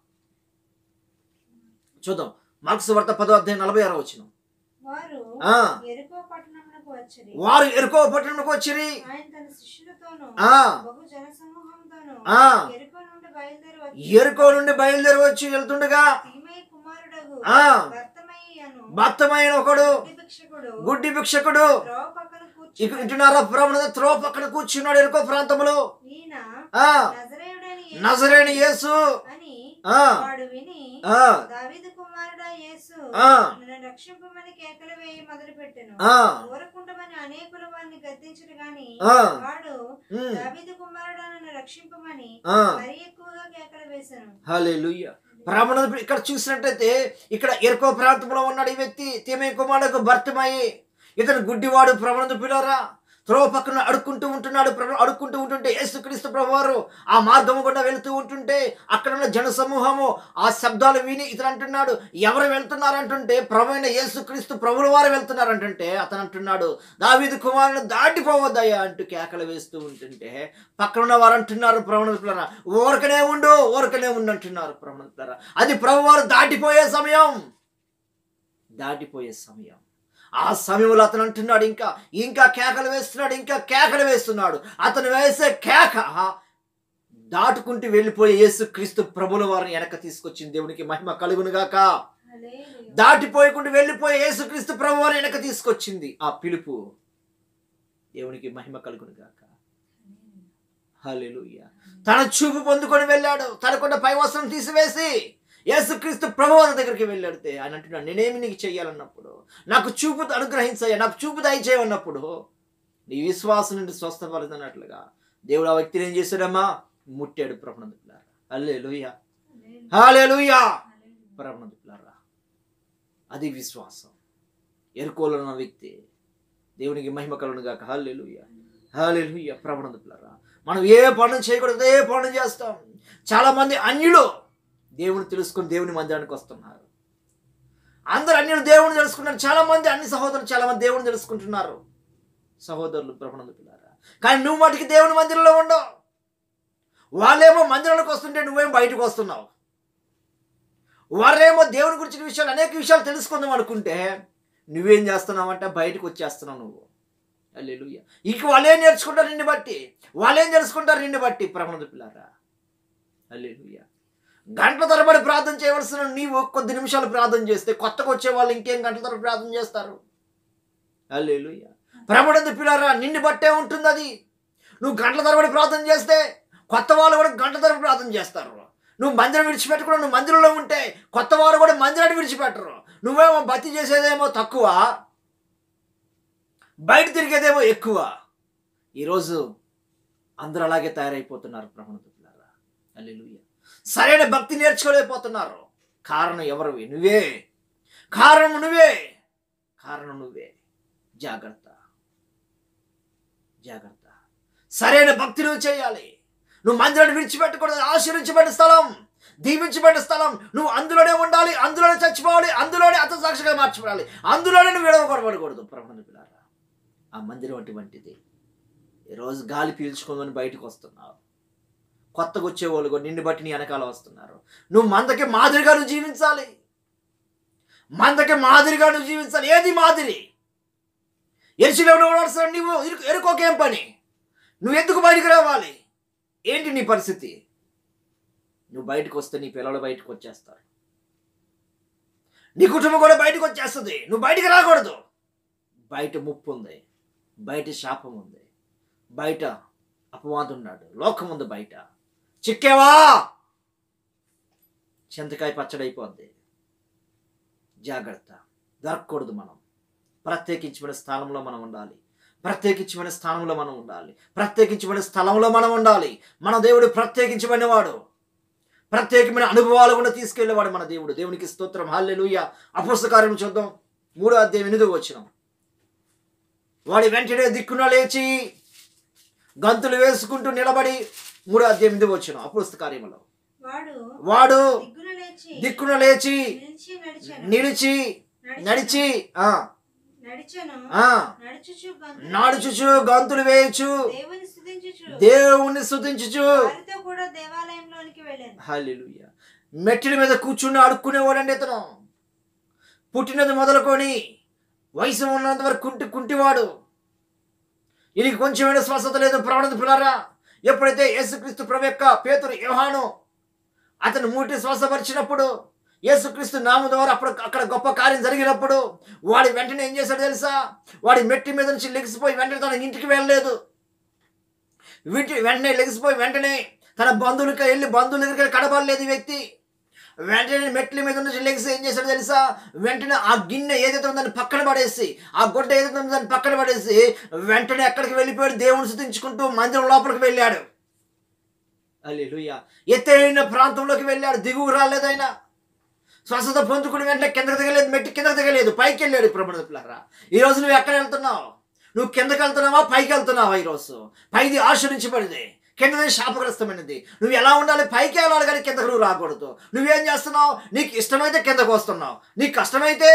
A: చూద్దాం మార్క్స్ వార్త పదో అధ్యాయం నలభై ఆరో వచ్చిన
B: వారు
A: ఆ.
B: ఎరుకో పట్టణమునకు వచ్చిరి
A: వారు ఎరుకో పట్టణంలోకి వచ్చిరి
B: ఆయన తన శిష్యులతోనూ
A: ఆ.
B: బహు జనసమూహంతోనూ
A: ఆ.
B: ఎరుకో నుండి బయలుదేరి వచ్చి
A: ఎరుకో నుండి బయలుదేరి వచ్చి వెళ్తుండగా
B: తీమై కుమారుడగు
A: ఆ.
B: భర్తమయ్యను
A: భక్తమైన ఒకడు
B: గుడ్డి భిక్షకుడు
A: గుడ్డి భిక్షకుడు
B: త్రోవ పక్కన
A: ఇక
B: కూర్చుని
A: ఇంటున్నారా బ్రాహ్మణ త్రో పక్కన కూర్చున్నాడు ఎరుకో ప్రాంతంలో
B: ఈయన
A: ఆ
B: నజరేయుడని యేసు
A: నజరేని యేసు
B: అని
A: ఆ
B: వాడు విని
A: ఆ
B: దావీదు కుమారుడా యేసు
A: ఆ.
B: నన్ను రక్షింపమని కేకలు వేయి మొదలు పెట్టెను
A: ఆ.
B: ఊరకుండమని అనేకులు వారిని గద్దించరు గాని
A: ఆ.
B: వాడు
A: ఉమ్.
B: దావీదు కుమారుడా నన్ను రక్షింపమని
A: ఆ.
B: మరీ ఎక్కువగా కేకలు వేశాను
A: హల్లెలూయా బ్రాహ్మణ ఇక్కడ చూసినట్టయితే ఇక్కడ ఎరుకో ప్రాంతంలో ఉన్నాడు ఈ వ్యక్తి తీమే కుమారుడు భర్తమయ్యి ఇతను గుడ్డివాడు ప్రవణత పిల్లరా త్రోవ పక్కన అడుక్కుంటూ ఉంటున్నాడు ప్రభు అడుక్కుంటూ ఉంటుంటే యేసుక్రీస్తు ప్రభువారు ఆ మార్గము గుండా వెళుతూ ఉంటుంటే అక్కడ ఉన్న జన సమూహము ఆ శబ్దాలు విని ఇతను అంటున్నాడు ఎవరు వెళ్తున్నారు అంటుంటే ప్రభు అయిన యేసుక్రీస్తు ప్రభుల వారు వెళ్తున్నారు అంటుంటే అతను అంటున్నాడు దావీదు కుమారుని దాటిపోవద్దయ్యా అంటూ కేకలు వేస్తూ ఉంటుంటే పక్కన ఉన్న వారు అంటున్నారు ప్రవణతులరా ఊరకనే ఉండు ఊరకనే ఉండు అంటున్నారు ప్రవణతులరా అది ప్రభువారు దాటిపోయే సమయం దాటిపోయే సమయం ఆ సమయంలో అతను అంటున్నాడు ఇంకా ఇంకా కేకలు వేస్తున్నాడు ఇంకా కేకలు వేస్తున్నాడు అతను వేసే కేక దాటుకుంటూ వెళ్ళిపోయే యేసు క్రీస్తు ప్రభుల వారిని వెనక తీసుకొచ్చింది దేవునికి మహిమ కలుగునుగాక
B: హల్లెలూయా.
A: దాటిపోయకుండా వెళ్ళిపోయే యేసుక్రీస్తు ప్రభు వారిని వెనక తీసుకొచ్చింది ఆ పిలుపు దేవునికి మహిమ కలుగునుగాక హల్లెలూయా తన చూపు పొందుకొని వెళ్ళాడు తనకున్న పై వస్త్రం తీసివేసి యేసుక్రీస్తు ప్రభు వారి దగ్గరికి వెళ్ళాడితే ఆయన అంటున్నాడు నేనేమి నీకు చెయ్యాలన్నప్పుడు నాకు చూపు అనుగ్రహించయ్యా నాకు చూపు దయచేయమన్నప్పుడు నీ విశ్వాసం నుండి స్వస్థపడుతున్నట్లుగా దేవుడు ఆ వ్యక్తిని ఏం చేశాడమ్మా ముట్టాడు ప్రభునందులారా అల్లే లూయా హాలే లూయా ప్రభునందులారా అది విశ్వాసం ఎరుకోలో ఉన్న వ్యక్తి దేవునికి మహిమ కలుగును గాక హాలే లూయా హాలే లూయా ప్రభునందులారా మనం ఏ పనులు చేయకూడదు ఏ పనులు చేస్తాం చాలా మంది అన్యులు దేవుని తెలుసుకొని దేవుని మందిరానికి వస్తున్నారు అందరు అన్యులు దేవుని తెలుసుకున్నారు చాలా మంది అన్ని సహోదరులు చాలా మంది దేవుని తెలుసుకుంటున్నారు సహోదరులు ప్రభునందు పిల్లారా కానీ నువ్వు మటుకి దేవుని మందిరంలో ఉండవు వాళ్ళేమో మందిరంలోకి వస్తుంటే నువ్వేం బయటకు వస్తున్నావు వారేమో దేవుని గురించిన విషయాలు అనేక విషయాలు తెలుసుకుందాం అనుకుంటే నువ్వేం చేస్తున్నావంటే బయటకు వచ్చేస్తున్నావు నువ్వు అల్లెలుయ్య ఇంక వాళ్ళేం నేర్చుకుంటారు నిన్ను బట్టి వాళ్ళేం తెలుసుకుంటారు నిన్ను బట్టి ప్రమాణ పిల్లారా అల్లెలుయ్య గంటల తరబడి ప్రార్థన చేయవలసిన నీవు కొద్ది నిమిషాలు ప్రార్థన చేస్తే కొత్తగా వచ్చే వాళ్ళు ఇంకేం గంటల తరబడి ప్రార్థన చేస్తారు అల్లెలుయ్య ప్రమాణంది పిల్లారా నిన్ను బట్టే ఉంటుంది అది నువ్వు గంటల తరబడి ప్రార్థన చేస్తే కొత్త వాళ్ళు కూడా గంటల తరబడి ప్రార్థన చేస్తారు నువ్వు మందిరం విడిచిపెట్టకుండా నువ్వు మందిరంలో ఉంటే కొత్త వారు కూడా మందిరాన్ని విడిచిపెట్టరు నువ్వేమో భక్తి చేసేదేమో తక్కువ బయట తిరిగేదేమో ఎక్కువ ఈరోజు అందరూ అలాగే తయారైపోతున్నారు ప్రమాణతులారా అల్లెలుయ్య సరైన భక్తి నేర్చుకోలేకపోతున్నారు కారణం ఎవరివి నువ్వే కారణం నువ్వే కారణం నువ్వే జాగ్రత్త జాగ్రత్త సరైన భక్తి నువ్వు చేయాలి నువ్వు మందిరాన్ని విడిచిపెట్టకూడదు ఆశీర్వించబడిన స్థలం దీవించబడిన స్థలం నువ్వు అందులోనే ఉండాలి అందులోనే చచ్చిపోవాలి అందులోనే అతసాక్షిగా మార్చబడాలి అందులోనే నువ్వు విడవకూడబడకూడదు ప్రబంధ పిల్లారా ఆ మందిరం అటువంటిది ఈరోజు గాలి పీల్చుకోమని బయటకు వస్తున్నావు కొత్తగా వచ్చేవాళ్ళు కూడా నిన్ను బట్టి నీ వెనకాల వస్తున్నారు నువ్వు మందకి మాదిరిగా నువ్వు జీవించాలి మందకి మాదిరిగా నువ్వు జీవించాలి ఏది మాదిరి ఎరిచిలో ఉండవలసిన నువ్వు ఎరుకు ఎరుకోకేం పని నువ్వు ఎందుకు బయటకు రావాలి ఏంటి నీ పరిస్థితి నువ్వు బయటకు వస్తే నీ పిల్లలు బయటకు వచ్చేస్తారు నీ కుటుంబం కూడా బయటకు వచ్చేస్తుంది నువ్వు బయటకు రాకూడదు బయట ముప్పు ఉంది బయట శాపం ఉంది బయట అపవాదం ఉన్నాడు లోకం ఉంది బయట చిక్కేవా చింతకాయ పచ్చడైపోద్ది జాగ్రత్త దొరకకూడదు మనం ప్రత్యేకించబడిన స్థానంలో మనం ఉండాలి ప్రత్యేకించబడిన స్థానంలో మనం ఉండాలి ప్రత్యేకించబడిన స్థలంలో మనం ఉండాలి మన దేవుడు ప్రత్యేకించబడినవాడు ప్రత్యేకమైన అనుభవాలు కూడా తీసుకెళ్లేవాడు మన దేవుడు దేవునికి స్తోత్రం హల్లెలూయ అపుస్తకార్యం చూద్దాం మూడో అధ్యాయం ఎనిమిదో వచ్చిన వాడి వెంటనే దిక్కున లేచి గంతులు వేసుకుంటూ నిలబడి మూడో అధ్యాయం ఎనిమిది వచ్చిన అపుస్తకార్యంలో
B: వాడు
A: వాడు
B: దిగ్గున లేచి
A: దిక్కున లేచి
B: నిలిచి నడిచెను.
A: నిలిచి నడిచి ఆ
B: నడిచెను
A: ఆ
B: నడుచుచు గంతులు
A: నాడుచుచు గంతులు వేయచ్చు
B: దేవుని స్తుతించుచు
A: దేవుణ్ణి స్తుతించుచు
B: వారితో కూడా దేవాలయంలోనికి వెళ్ళాను
A: హల్లెలూయా మెట్టిల మీద కూర్చుని అడుక్కునేవాడండి ఇతను పుట్టినది మొదలుకొని వయసు ఉన్నంత వరకు కుంటి కుంటివాడు ఈయనకి కొంచెమైనా స్వస్థత లేదు ప్రవణత పిల్లరా ఎప్పుడైతే యేసుక్రీస్తు ప్రభు యొక్క పేతురు యోహాను అతను మూటి శ్వాసపరిచినప్పుడు యేసుక్రీస్తు నామ ద్వారా అప్పుడు అక్కడ గొప్ప కార్యం జరిగినప్పుడు వాడి వెంటనే ఏం చేశాడు తెలుసా వాడి మెట్టి మీద నుంచి లెగిసిపోయి వెంటనే తన ఇంటికి వెళ్ళలేదు వీటి వెంటనే లెగిసిపోయి వెంటనే తన బంధువులకి వెళ్ళి బంధువుల దగ్గరికి వెళ్ళి కడబడలేదు ఈ వ్యక్తి వెంటనే మెట్ల మీద నుంచి లెగిసి ఏం చేశాడు తెలుసా వెంటనే ఆ గిన్నె ఏదైతే ఉందో దాన్ని పక్కన పడేసి ఆ గుడ్డ ఏదైతే ఉందో దాన్ని పక్కన పడేసి వెంటనే ఎక్కడికి వెళ్ళిపోయాడు దేవుని స్థుతించుకుంటూ మందిరం లోపలికి వెళ్ళాడు అల్లెలుయ్య ఎత్తైన ప్రాంతంలోకి వెళ్ళాడు దిగువ రాలేదు ఆయన స్వస్థత పొందుకుని వెంటనే కిందకి దిగలేదు మెట్టి కిందకి దిగలేదు పైకి వెళ్ళాడు ప్రభుత్వ పిల్లరా ఈ రోజు నువ్వు ఎక్కడ వెళ్తున్నావు నువ్వు కిందకి వెళ్తున్నావా పైకి వెళ్తున్నావా ఈరోజు పైది ఆశ్రయించబడింది కిందది శాపగ్రస్తమైనది నువ్వు ఎలా ఉండాలి పైకి వెళ్ళాలి కానీ కిందకు నువ్వు రాకూడదు నువ్వేం చేస్తున్నావు నీకు ఇష్టమైతే కిందకు వస్తున్నావు నీకు కష్టమైతే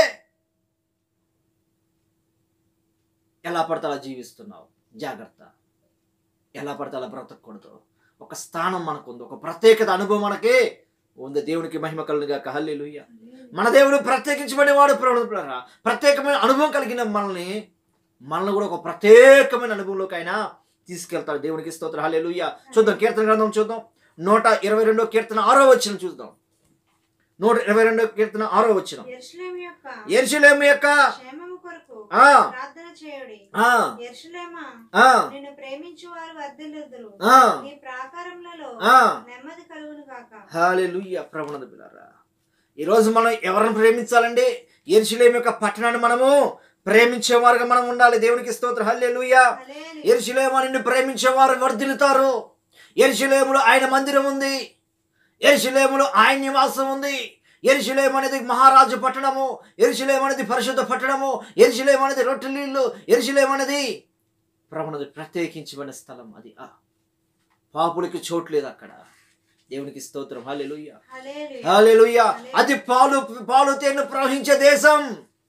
A: ఎలా పడితే అలా జీవిస్తున్నావు జాగ్రత్త ఎలా పడితే అలా బ్రతకూడదు ఒక స్థానం మనకు ఉంది ఒక ప్రత్యేకత అనుభవం మనకి ఉంది దేవునికి మహిమ కలుగుగా హల్లెలూయా మన దేవుడు ప్రత్యేకించబడేవాడు ప్రభుత్వ ప్రత్యేకమైన అనుభవం కలిగిన మనల్ని మనల్ని కూడా ఒక ప్రత్యేకమైన అనుభవంలోకి ఆయన తీసుకెళ్తాడు దేవునికి స్తోత్ర హల్లెలూయా చూద్దాం కీర్తన గ్రంథం చూద్దాం నూట ఇరవై రెండో కీర్తన ఆరో వచ్చిన చూద్దాం నూట ఇరవై రెండో కీర్తన ఆరో వచ్చిన
B: యెరూషలేము యొక్క
A: ఎరుసలేము యొక్క
B: క్షేమము కొరకు
A: ఆ,
B: ప్రార్థన చేయుడి
A: ఆ,
B: యెరూషలేమా
A: ఆ,
B: నిన్ను ప్రేమించు వారు వర్ధిల్లుదురు
A: ఆ.
B: నీ ప్రాకారములలో
A: ఆ.
B: నెమ్మది కలుగును గాక
A: హాలెలూయా ప్రవణత పిల్లరా ఈరోజు మనం ఎవరిని ప్రేమించాలండి ఎరుసలేం యొక్క పట్టణాన్ని మనము ప్రేమించేవారుగా మనం ఉండాలి దేవునికి స్తోత్ర హల్లెలూయా
B: హల్లెలూయా.
A: ఎరుసలేము నిన్ను ప్రేమించేవారు వర్ధిల్లుతారు ఎరుసలేములో ఆయన మందిరం ఉంది ఎరుసలేములో ఆయన నివాసం ఉంది ఎరుసలేం అనేది మహారాజు పట్టణము ఎరుసలేం అనేది పరిశుద్ధ పట్టణము ఎరుసలేం అనేది రొట్టెలీళ్ళు ఎరుసలేం అనేది ప్రభునది ప్రత్యేకించబడిన స్థలం అది ఆ పాపులకి చోటు లేదు అక్కడ దేవునికి స్తోత్రం హల్లెలూయా
B: హల్లెలూయా.
A: హల్లెలూయా అది పాలు పాలు తేనె ప్రవహించే దేశం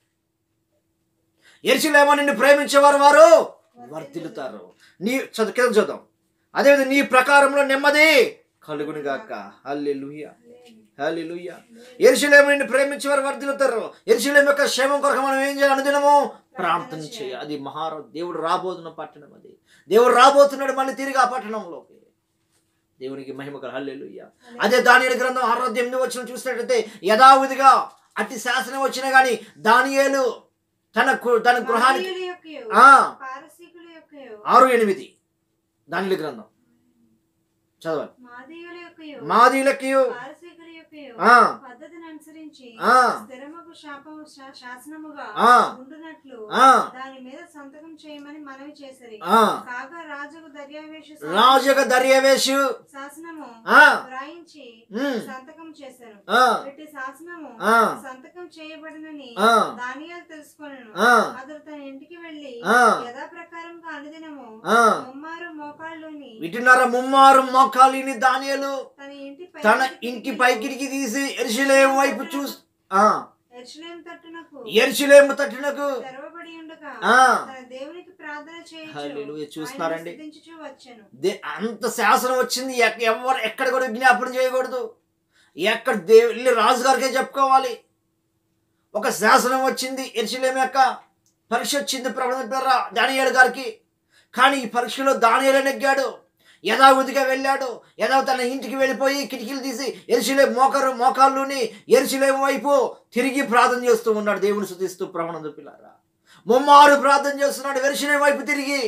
A: ఎరుసలేమో నిన్ను ప్రేమించేవారు వారు వర్తిల్లుతారు నీ చదువు కింద చూద్దాం అదేవిధంగా నీ ప్రకారంలో నెమ్మది కలుగును గాక హల్లెలూయా హల్లెలూయా ఎరుసలేము నిన్ను ప్రేమించేవారు వర్ధిల్లుతారు ఎరుసలేము యొక్క క్షేమం కొరకు మనం ఏం చేయాలి అనుదినము ప్రార్థన చేయాలి అది మహారా దేవుడు రాబోతున్న పట్టణం అది దేవుడు రాబోతున్నాడు మళ్ళీ తిరిగి ఆ పట్టణంలోకి దేవునికి మహిమ హల్లెలూయా అదే దానియేలు గ్రంథం ఆరోగ్యం ఎనిమిది వచ్చిన చూసినట్లయితే యథావిధిగా అట్టి శాసనం వచ్చినా గాని దానియేలు తన కు- తన గృహానికి
B: మాదీయుల యొక్కయు,
A: ఆ
B: పారసీకుల యొక్కయు,
A: ఆరు ఎనిమిది దానిల గ్రంథం చదవాలి
B: మాదీయుల యొక్కయు,
A: మాదీలకి
B: పారసీకుల యొక్కయు,
A: ఆ
B: పద్ధతిని అనుసరించి
A: ఆ.
B: స్థిరముకు శాపము శా- శాసనముగా
A: ఆ.
B: ఉండునట్లు
A: ఆ.
B: దాని మీద సంతకం చేయమని మనవి చేసరి
A: ఆ.
B: కాగా రాజుకు దర్యావేషు
A: రాజుగా దర్యవేషు
B: శాసనము
A: ఆ.
B: వ్రాయించి
A: ఉమ్.
B: సంతకం చేశాను
A: ఆ.
B: పెట్టి శాసనము
A: ఆ.
B: సంతకం చేయబడినని
A: ఆ.
B: దానియాలు తెలుసుకొనెను
A: ఆ.
B: అతడు తన ఇంటికి వెళ్ళి
A: ఆ.
B: యథాప్రకారంగా అనుదినము
A: ఆ.
B: ముమ్మారు మోకాళ్ళుని
A: వింటున్నారా ముమ్మారు మోకాలిని దానియలు
B: తన ఇంటి
A: తన
B: పైకి
A: ఇంటి పైకిడికి తీసి ఎరుసలేం వైపు చూసి ఆ
B: ఎరుషలేము తట్టునకు
A: ఎరుసలేము తట్టునకు
B: తెరవబడి ఉండగా
A: ఆ.
B: తన దేవునికి ప్రార్థన
A: హల్లెలూయా.
B: చేయొచ్చు
A: చూస్తున్నారండి?
B: వచ్చాను
A: దే- అంత శాసనం వచ్చింది ఎక్- ఎవరు ఎక్కడ కూడా విజ్ఞాపనం చేయకూడదు ఎక్కడ దేవు వెళ్ళి రాజుగారికే చెప్పుకోవాలి ఒక శాసనం వచ్చింది ఎరుసలేం యొక్క పరీక్ష వచ్చింది ప్రభుత్వ దానియేలు గారికి కానీ ఈ పరీక్షలో దానియేలే నెగ్గాడు యథావిధిగా వెళ్ళాడు యథా తన ఇంటికి వెళ్ళిపోయి కిటికీలు తీసి ఎరుసలే మోకరు మోకాళ్ళుని ఎరుసలేం వైపు తిరిగి ప్రార్థన చేస్తూ ఉన్నాడు దేవుని శుద్ధిస్తూ ప్రవణం పిల్లారా ముమ్మారు ప్రార్థన చేస్తున్నాడు ఎరుసలేం వైపు తిరిగి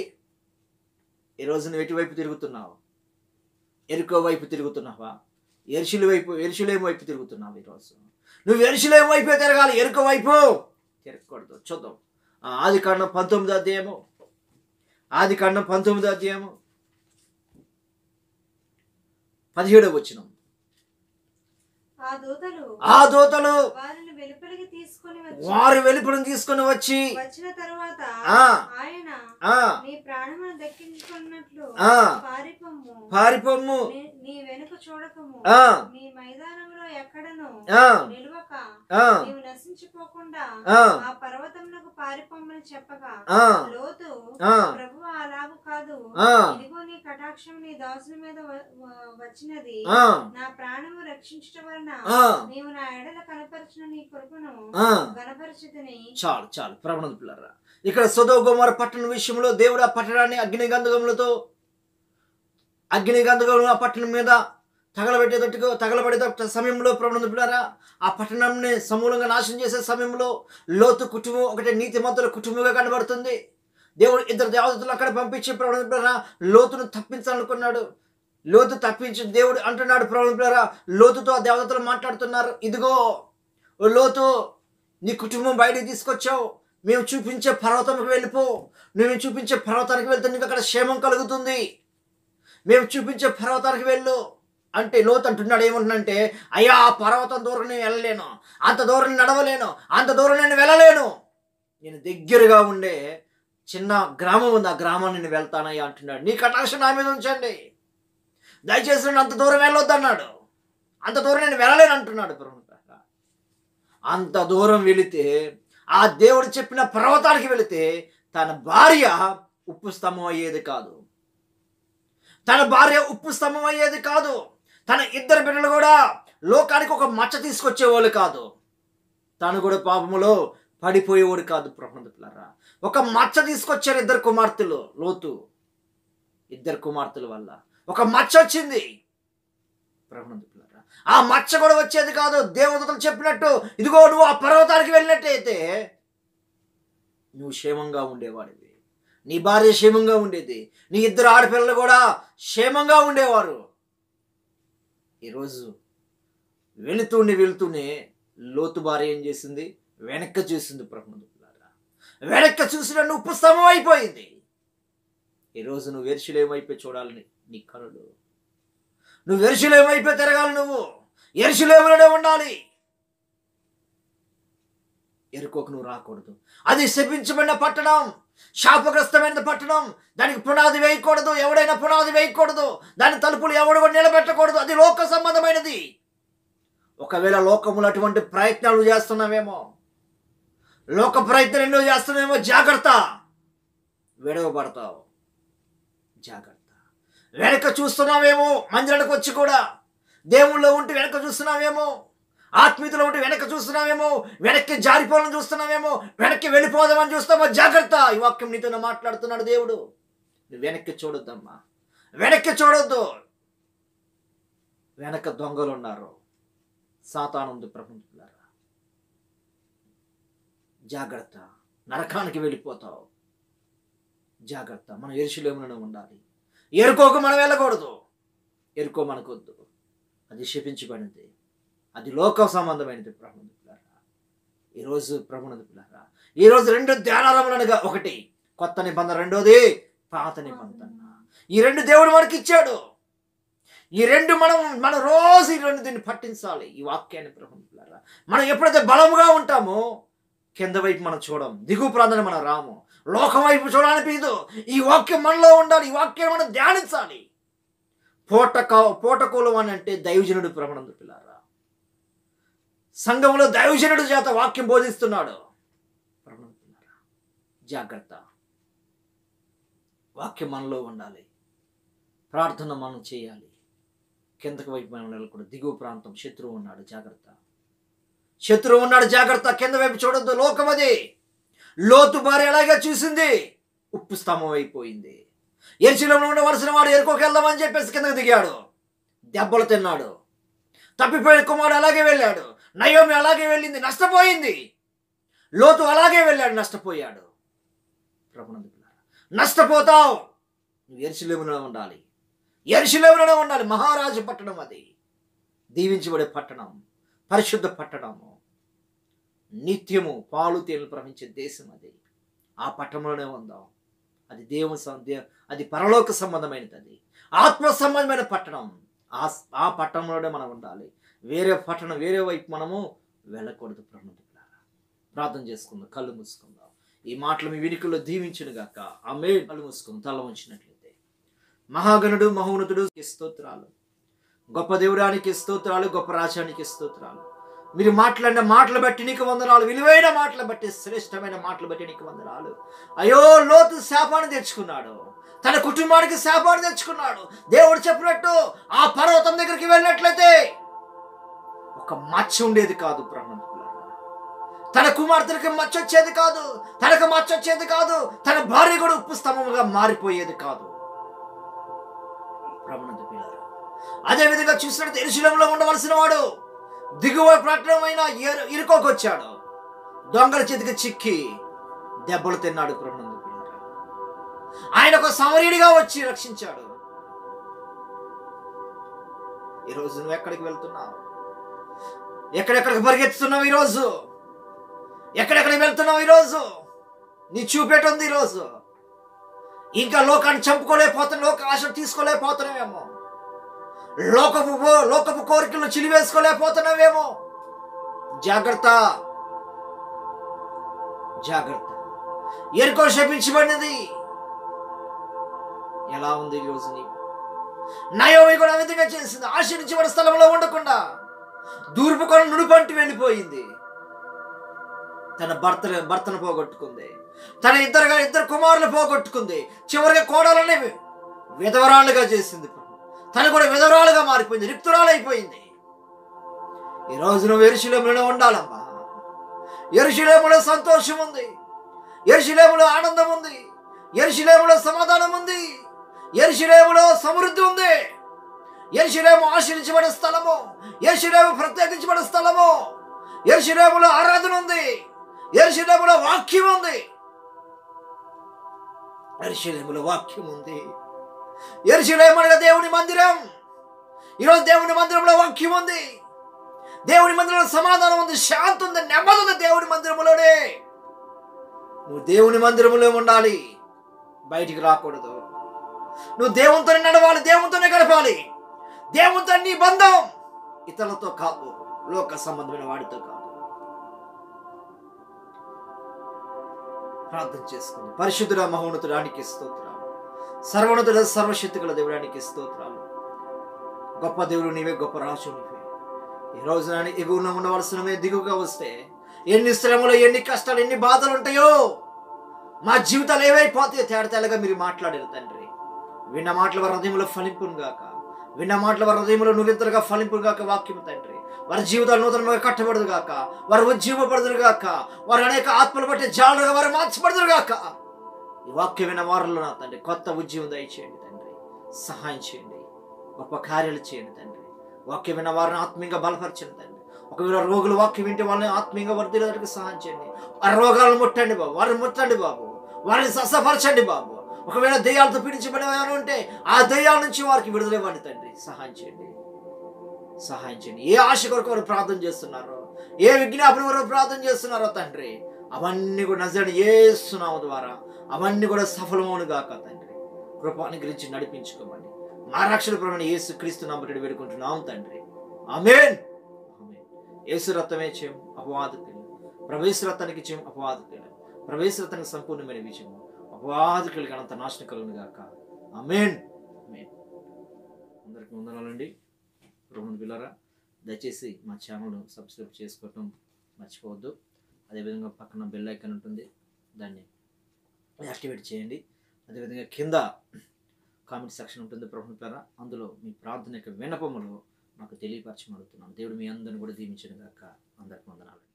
A: ఈ రోజు నువ్వు ఎటువైపు తిరుగుతున్నావు ఎరుకో వైపు తిరుగుతున్నావా ఎరుషుల వైపు ఎరుషులేం వైపు తిరుగుతున్నావు ఈరోజు నువ్వు ఎరుషులేం వైపే తిరగాలి ఎరుక వైపు తిరగకూడదు చూద్దాం ఆ, ఆది కాండం పంతొమ్మిదో అధ్యాయము ఆది కాండం పంతొమ్మిదో అధ్యాయము పదిహేడవ వచ్చిన
B: ఆ దూతలు
A: ఆ దూతలు
B: వారిని వెలుపలికి తీసుకొని వచ్చి
A: వారి వెలుపులను తీసుకొని వచ్చి
B: వచ్చిన తరువాత
A: ఆ.
B: ఆయన
A: ఆ
B: నీ ప్రాణమును దక్కించుకున్నట్లు
A: ఆ.
B: పారిపొమ్ము
A: పారిపోమ్ము
B: నీ- నీ వెనుక చూడకము
A: ఆ.
B: నీ మైదానంలో ఎక్కడను
A: ఆ.
B: నిలువక
A: ఆ.
B: నీవు నశించిపోకుండా
A: ఆ.
B: ఆ పర్వతమునకు పారిపోమ్మని చెప్పగా
A: ఆ.
B: లోతు
A: ఆ.
B: ప్రభు అలాగు కాదు
A: ఆ.
B: ఇదిగో నీ కటాక్షం నీ దాసుని మీద వ- వ- వచ్చినది
A: ఆ.
B: నా ప్రాణము రక్షించట వలన
A: ఆ.
B: నీవు నా ఎడల కనపరిచిన నీ కృపను
A: ఆ.
B: గణపరిచితిని
A: చాలు చాలు ప్రవణత పిల్లరా ఇక్కడ సుధో కుమార పట్టణ విషయంలో దేవుడు ఆ పట్టణాన్ని అగ్ని గంధకములతో అగ్ని గంధకములు ఆ పట్టణం మీద తగలబెట్టేటట్టుగా తగలబడేట సమయంలో ప్రవణత పిల్లరా ఆ పట్టణంని సమూలంగా నాశనం చేసే సమయంలో లోతు కుటుంబం ఒకటి నీతిమంతుల కుటుంబంగా కనబడుతుంది దేవుడు ఇద్దరు దేవతలు అక్కడ పంపించి ప్రవణత పిల్లరా లోతును తప్పించాలనుకున్నాడు లోతు తప్పించి దేవుడు అంటున్నాడు ప్రవణత పిల్లరా లోతుతో ఆ దేవతలు మాట్లాడుతున్నారు ఇదిగో ఓ లోతు నీ కుటుంబం బయటికి తీసుకొచ్చావు మేము చూపించే పర్వతంకి వెళ్ళిపో మేము చూపించే పర్వతానికి వెళ్తే నీకు అక్కడ క్షేమం కలుగుతుంది మేము చూపించే పర్వతానికి వెళ్ళు అంటే లోతు అంటున్నాడు ఏమంటున్నంటే అయ్యా ఆ పర్వతం దూరం నేను వెళ్ళలేను అంత దూరం నేను నడవలేను అంత దూరం నేను వెళ్ళలేను నేను దగ్గరగా ఉండే చిన్న గ్రామం ఉంది ఆ గ్రామాన్ని నేను వెళ్తానయ్యా అంటున్నాడు నీ కటాక్ష నా మీద ఉంచండి దయచేసి నేను అంత దూరం వెళ్ళొద్దు అన్నాడు అంత దూరం నేను వెళ్ళలేను అంటున్నాడు ప్రభుత్వ అంత దూరం వెళితే ఆ దేవుడు చెప్పిన పర్వతానికి వెళితే తన భార్య ఉప్పు స్తంభం అయ్యేది కాదు తన భార్య ఉప్పు స్తంభం అయ్యేది కాదు తన ఇద్దరు బిడ్డలు కూడా లోకానికి ఒక మచ్చ తీసుకొచ్చేవాళ్ళు కాదు తను కూడా పాపములో పడిపోయేవాడు కాదు ప్రపంచపులారా ఒక మచ్చ తీసుకొచ్చారు ఇద్దరు కుమార్తెలు లోతు ఇద్దరు కుమార్తెల వల్ల ఒక మచ్చ వచ్చింది ప్రపంచపులారా ఆ మచ్చ కూడా వచ్చేది కాదు దేవతలు చెప్పినట్టు ఇదిగో నువ్వు ఆ పర్వతానికి వెళ్ళినట్టయితే నువ్వు క్షేమంగా ఉండేవాడివి నీ భార్య క్షేమంగా ఉండేది నీ ఇద్దరు ఆడపిల్లలు కూడా క్షేమంగా ఉండేవారు ఈరోజు వెళుతూనే వెళుతూనే లోతు భార్య ఏం చేసింది వెనక్కి చూసింది ప్రభుత్వారా వెనక్కి చూసిన నువ్వు పుస్తకం అయిపోయింది ఈరోజు నువ్వు ఎరుసలేమైపోయి చూడాలని నీ కనులు నువ్వు ఎరుసలేమైపోయి తిరగాలి నువ్వు ఎరుసలేములోనే ఉండాలి ఎరుకోకు నువ్వు రాకూడదు అది శపించబడిన పట్టణం శాపగ్రస్తమైన పట్టణం దానికి పునాది వేయకూడదు ఎవడైనా పునాది వేయకూడదు దాని తలుపులు ఎవడు కూడా నిలబెట్టకూడదు అది లోక సంబంధమైనది ఒకవేళ లోకములు అటువంటి ప్రయత్నాలు చేస్తున్నావేమో లోక ప్రయత్నం ఎన్నో చేస్తున్నావేమో జాగ్రత్త విడవబడతావు జాగ్రత్త వెనక చూస్తున్నావేమో మందిరానికి వచ్చి కూడా దేవుళ్ళో ఉంటే వెనక చూస్తున్నావేమో ఆత్మీయతలో ఉంటే వెనక చూస్తున్నావేమో వెనక్కి జారిపోవాలని చూస్తున్నావేమో వెనక్కి వెళ్ళిపోదామని చూస్తామో జాగ్రత్త ఈ వాక్యం నీతో మాట్లాడుతున్నాడు దేవుడు నువ్వు వెనక్కి చూడొద్దమ్మా వెనక్కి చూడొద్దు వెనక దొంగలు ఉన్నారు సాతానుంది ప్రపంచులారా జాగ్రత్త నరకానికి వెళ్ళిపోతావు జాగ్రత్త మనం ఎరుశలేములను ఉండాలి ఎరుకోకు మనం వెళ్ళకూడదు ఎరుకో మనకొద్దు అది శపించబడింది అది లోక సంబంధమైనది ప్రభుత్వారా ఈరోజు ప్రభుత్వారా ఈరోజు రెండు ధ్యానాలములనగా ఒకటి కొత్త నిబంధన రెండోది పాత నిబంధన ఈ రెండు దేవుడు మనకి ఇచ్చాడు ఈ రెండు మనం మన రోజు ఈ రెండు దీన్ని పట్టించాలి ఈ వాక్యాన్ని ప్రభుత్వారా మనం ఎప్పుడైతే బలముగా ఉంటామో కింద వైపు మనం చూడం దిగు ప్రాంతాన్ని మనం రాము లోకం వైపు చూడాలనిపించదు ఈ వాక్యం మనలో ఉండాలి ఈ వాక్యం మనం ధ్యానించాలి పోటక పోటకూలం అని అంటే దైవజనుడు ప్రవణందు పిల్లారా సంఘంలో దైవజనుడు చేత వాక్యం బోధిస్తున్నాడు ప్రవణందు పిల్లారా జాగ్రత్త వాక్యం మనలో ఉండాలి ప్రార్థన మనం చేయాలి కిందకి వైపు మనం వెళ్ళకూడదు దిగువ ప్రాంతం శత్రువు ఉన్నాడు జాగ్రత్త శత్రువు ఉన్నాడు జాగ్రత్త కింద వైపు చూడొద్దు లోకం అది లోతు భార్య ఎలాగే చూసింది ఉప్పు స్తంభం అయిపోయింది ఎరిచిలంలో ఉండవలసిన వాడు ఎరుకోకి వెళ్దామని చెప్పేసి కిందకు దిగాడు దెబ్బలు తిన్నాడు తప్పిపోయిన కుమారుడు అలాగే వెళ్ళాడు నయోమి అలాగే వెళ్ళింది నష్టపోయింది లోతు అలాగే వెళ్ళాడు నష్టపోయాడు ప్రభునందు పిల్లారా, నష్టపోతావు నువ్వు ఎరిశిలేములో ఉండాలి ఎరిశిలేములోనే ఉండాలి మహారాజు పట్టణం అది దీవించబడే పట్టణం పరిశుద్ధ పట్టణము నిత్యము పాలు తేనెలు ప్రవహించే దేశం అది ఆ పట్టణంలోనే ఉందాం అది దేవుని సం- దే- అది పరలోక సంబంధమైనది అది ఆత్మ సంబంధమైన పట్టణం ఆ ఆ పట్టణంలోనే మనం ఉండాలి వేరే పట్టణం వేరే వైపు మనము వెళ్ళకూడదు ప్రణులారా ప్రార్థన చేసుకుందాం కళ్ళు మూసుకుందాం ఈ మాటలు మీ వినికుల్లో దీవించును గాక ఆమె కళ్ళు మూసుకుందాం తల ఉంచినట్లయితే మహాగణుడు మహోన్నతుడు స్తోత్రాలు గొప్ప దేవుడానికి స్తోత్రాలు గొప్ప రాజ్యానికి స్తోత్రాలు మీరు మాట్లాడిన మాటలు బట్టి నీకు వందనాలు విలువైన మాటలు బట్టి శ్రేష్టమైన మాటలు బట్టి నీకు వందనాలు అయ్యో లోతు శాపాన్ని తెచ్చుకున్నాడు తన కుటుంబానికి శాపాన్ని తెచ్చుకున్నాడు దేవుడు చెప్పినట్టు ఆ పర్వతం దగ్గరికి వెళ్ళినట్లయితే ఒక మచ్చ ఉండేది కాదు బ్రహ్మంతులారా తన కుమార్తెలకు మచ్చ వచ్చేది కాదు తనకు మచ్చ వచ్చేది కాదు తన భార్య కూడా ఉప్పు స్తంభముగా మారిపోయేది కాదు బ్రహ్మనందు పిల్లారా అదే విధంగా చూసినట్టు ఎరుశలంలో ఉండవలసిన వాడు దిగువ పట్టణమైన ఇరుకోకొచ్చాడు దొంగల చేతికి చిక్కి దెబ్బలు తిన్నాడు ప్రభునందు పిల్లారా ఆయన ఒక సమరీడిగా వచ్చి రక్షించాడు ఈరోజు నువ్వు ఎక్కడికి వెళ్తున్నావు ఎక్కడెక్కడికి పరిగెత్తుతున్నావు ఈరోజు ఎక్కడెక్కడికి వెళ్తున్నావు ఈరోజు నీ చూపేటుంది ఈరోజు ఇంకా లోకాన్ని చంపుకోలేకపోతున్నా లోక ఆశ తీసుకోలేకపోతున్నావేమో లోకపు పో- లోకపు కోరికలను చిలివేసుకోలేకపోతున్నావేమో జాగ్రత్త జాగ్రత్త ఎరుకో శపించబడినది ఎలా ఉంది ఈరోజు నీకు నయోమి కూడా ఆ విధంగా చేసింది ఆశీర్వించబడి స్థలంలో ఉండకుండా దూర్పు కొన నుడిపంటి వెళ్ళిపోయింది తన భర్త భర్తను పోగొట్టుకుంది తన ఇద్దరుగా ఇద్దరు కుమారులు పోగొట్టుకుంది చివరిగా కోడలని విధవరాలుగా చేసింది తను కూడా విధవరాలుగా మారిపోయింది రిక్తురాలైపోయింది ఈ రోజు నువ్వు ఎరుశలేములో ఉండాలమ్మా ఎరుశలేములో సంతోషం ఉంది ఎరుశలేములో ఆనందం ఉంది ఎరుశలేములో సమాధానం ఉంది ఎరుశలేములో సమృద్ధి ఉంది ఎరుశలేము ఆశ్రయించబడే స్థలము ఎరుశలేము ప్రత్యేకించబడే స్థలము ఎరుశలేములో ఆరాధన ఉంది ఎరుశలేములో వాక్యం ఉంది ఎరుశలేములో వాక్యం ఉంది ఎరుశలేమనగా దేవుని మందిరం ఈరోజు దేవుని మందిరంలో వాక్యం ఉంది దేవుని మందిరంలో సమాధానం ఉంది శాంతి ఉంది నెమ్మది ఉంది దేవుని మందిరంలోనే నువ్వు దేవుని మందిరంలో ఉండాలి బయటికి రాకూడదు నువ్వు దేవునితోనే నడవాలి దేవునితోనే గడపాలి దేవునితో నీ బంధం ఇతరులతో కాదు లోక సంబంధమైన వాడితో కాదు ప్రార్థన చేసుకుందాం పరిశుద్ధుడ మహోన్నతుడానికి స్తోత్రాలు సర్వోన్నతుడ సర్వశక్తిగల దేవుడానికి స్తోత్రాలు గొప్ప దేవుడు నీవే గొప్ప రాజు నీవే ఈ రోజున ఎగువన ఉండవలసినవే దిగుగా వస్తే ఎన్ని శ్రమలు ఎన్ని కష్టాలు ఎన్ని బాధలు ఉంటాయో మా జీవితాలు ఏవైపోతాయో తేడా తేడాగా మీరు మాట్లాడారు తండ్రి విన్న మాటల వారి హృదయంలో ఫలింపును గాక విన్న మాటల వారి హృదయంలో నిరంతరంగా ఫలింపును గాక వాక్యం తండ్రి వారి జీవితాలు నూతనంగా కట్టబడదు గాక వారు ఉజ్జీవపడదురు గాక వారు అనేక ఆత్మలు బట్టి జాలుగా వారు మార్చబడదురు గాక ఈ వాక్యం విన్న వారిలో నా తండ్రి కొత్త ఉద్యమం దయచేయండి తండ్రి సహాయం చేయండి గొప్ప కార్యాలు చేయండి తండ్రి వాక్యం విన్న వారిని ఆత్మీయంగా బలపరచండి తండ్రి ఒకవేళ రోగులు వాక్యం వింటే వాళ్ళని ఆత్మీయంగా వర్ధిల్లడానికి సహాయం చేయండి ఆ రోగాలను ముట్టండి బాబు వారిని ముట్టండి బాబు వారిని స్వస్థపరచండి బాబు ఒకవేళ దెయ్యాలతో పీడించబడి ఎవరు ఉంటే ఆ దెయ్యాల నుంచి వారికి విడుదల ఇవ్వండి తండ్రి సహాయం చేయండి సహాయం చేయండి ఏ ఆశ కొరకు వారు ప్రార్థన చేస్తున్నారో ఏ విజ్ఞాపన కొరకు ప్రార్థన చేస్తున్నారో తండ్రి అవన్నీ కూడా నజరని ఏ సునామ ద్వారా అవన్నీ కూడా సఫలమవును గాక తండ్రి కృపాన్ని గురించి నడిపించుకోమని మా రక్షణ ప్రమాణ యేసు క్రీస్తు నమ్మటి వేడుకుంటున్నాం తండ్రి ఆమేన్ ఆమేన్ యేసు రక్తమే చేయం అపవాదకులు ప్రవేశ రక్తానికి చేయం అపవాదకులు ప్రవేశ రక్తానికి సంపూర్ణమైన విజయం అపవాదకులకి అనంత నాశనం కలుగును గాక ఆమేన్ ఆమేన్ అందరికి వందనాలండి రోహన్ పిల్లరా దయచేసి మా ఛానల్ను సబ్స్క్రైబ్ చేసుకోవటం మర్చిపోవద్దు అదేవిధంగా పక్కన బెల్ ఐకాన్ ఉంటుంది దాన్ని యాక్టివేట్ చేయండి అదేవిధంగా కింద కామెంట్ సెక్షన్ ఉంటుంది ప్రభుత్వ ద్వారా అందులో మీ ప్రార్థన యొక్క విన్నపములు నాకు తెలియపరచమడుతున్నాను దేవుడు మీ అందరిని కూడా దీవించిన గాక అందరికి వందనాలు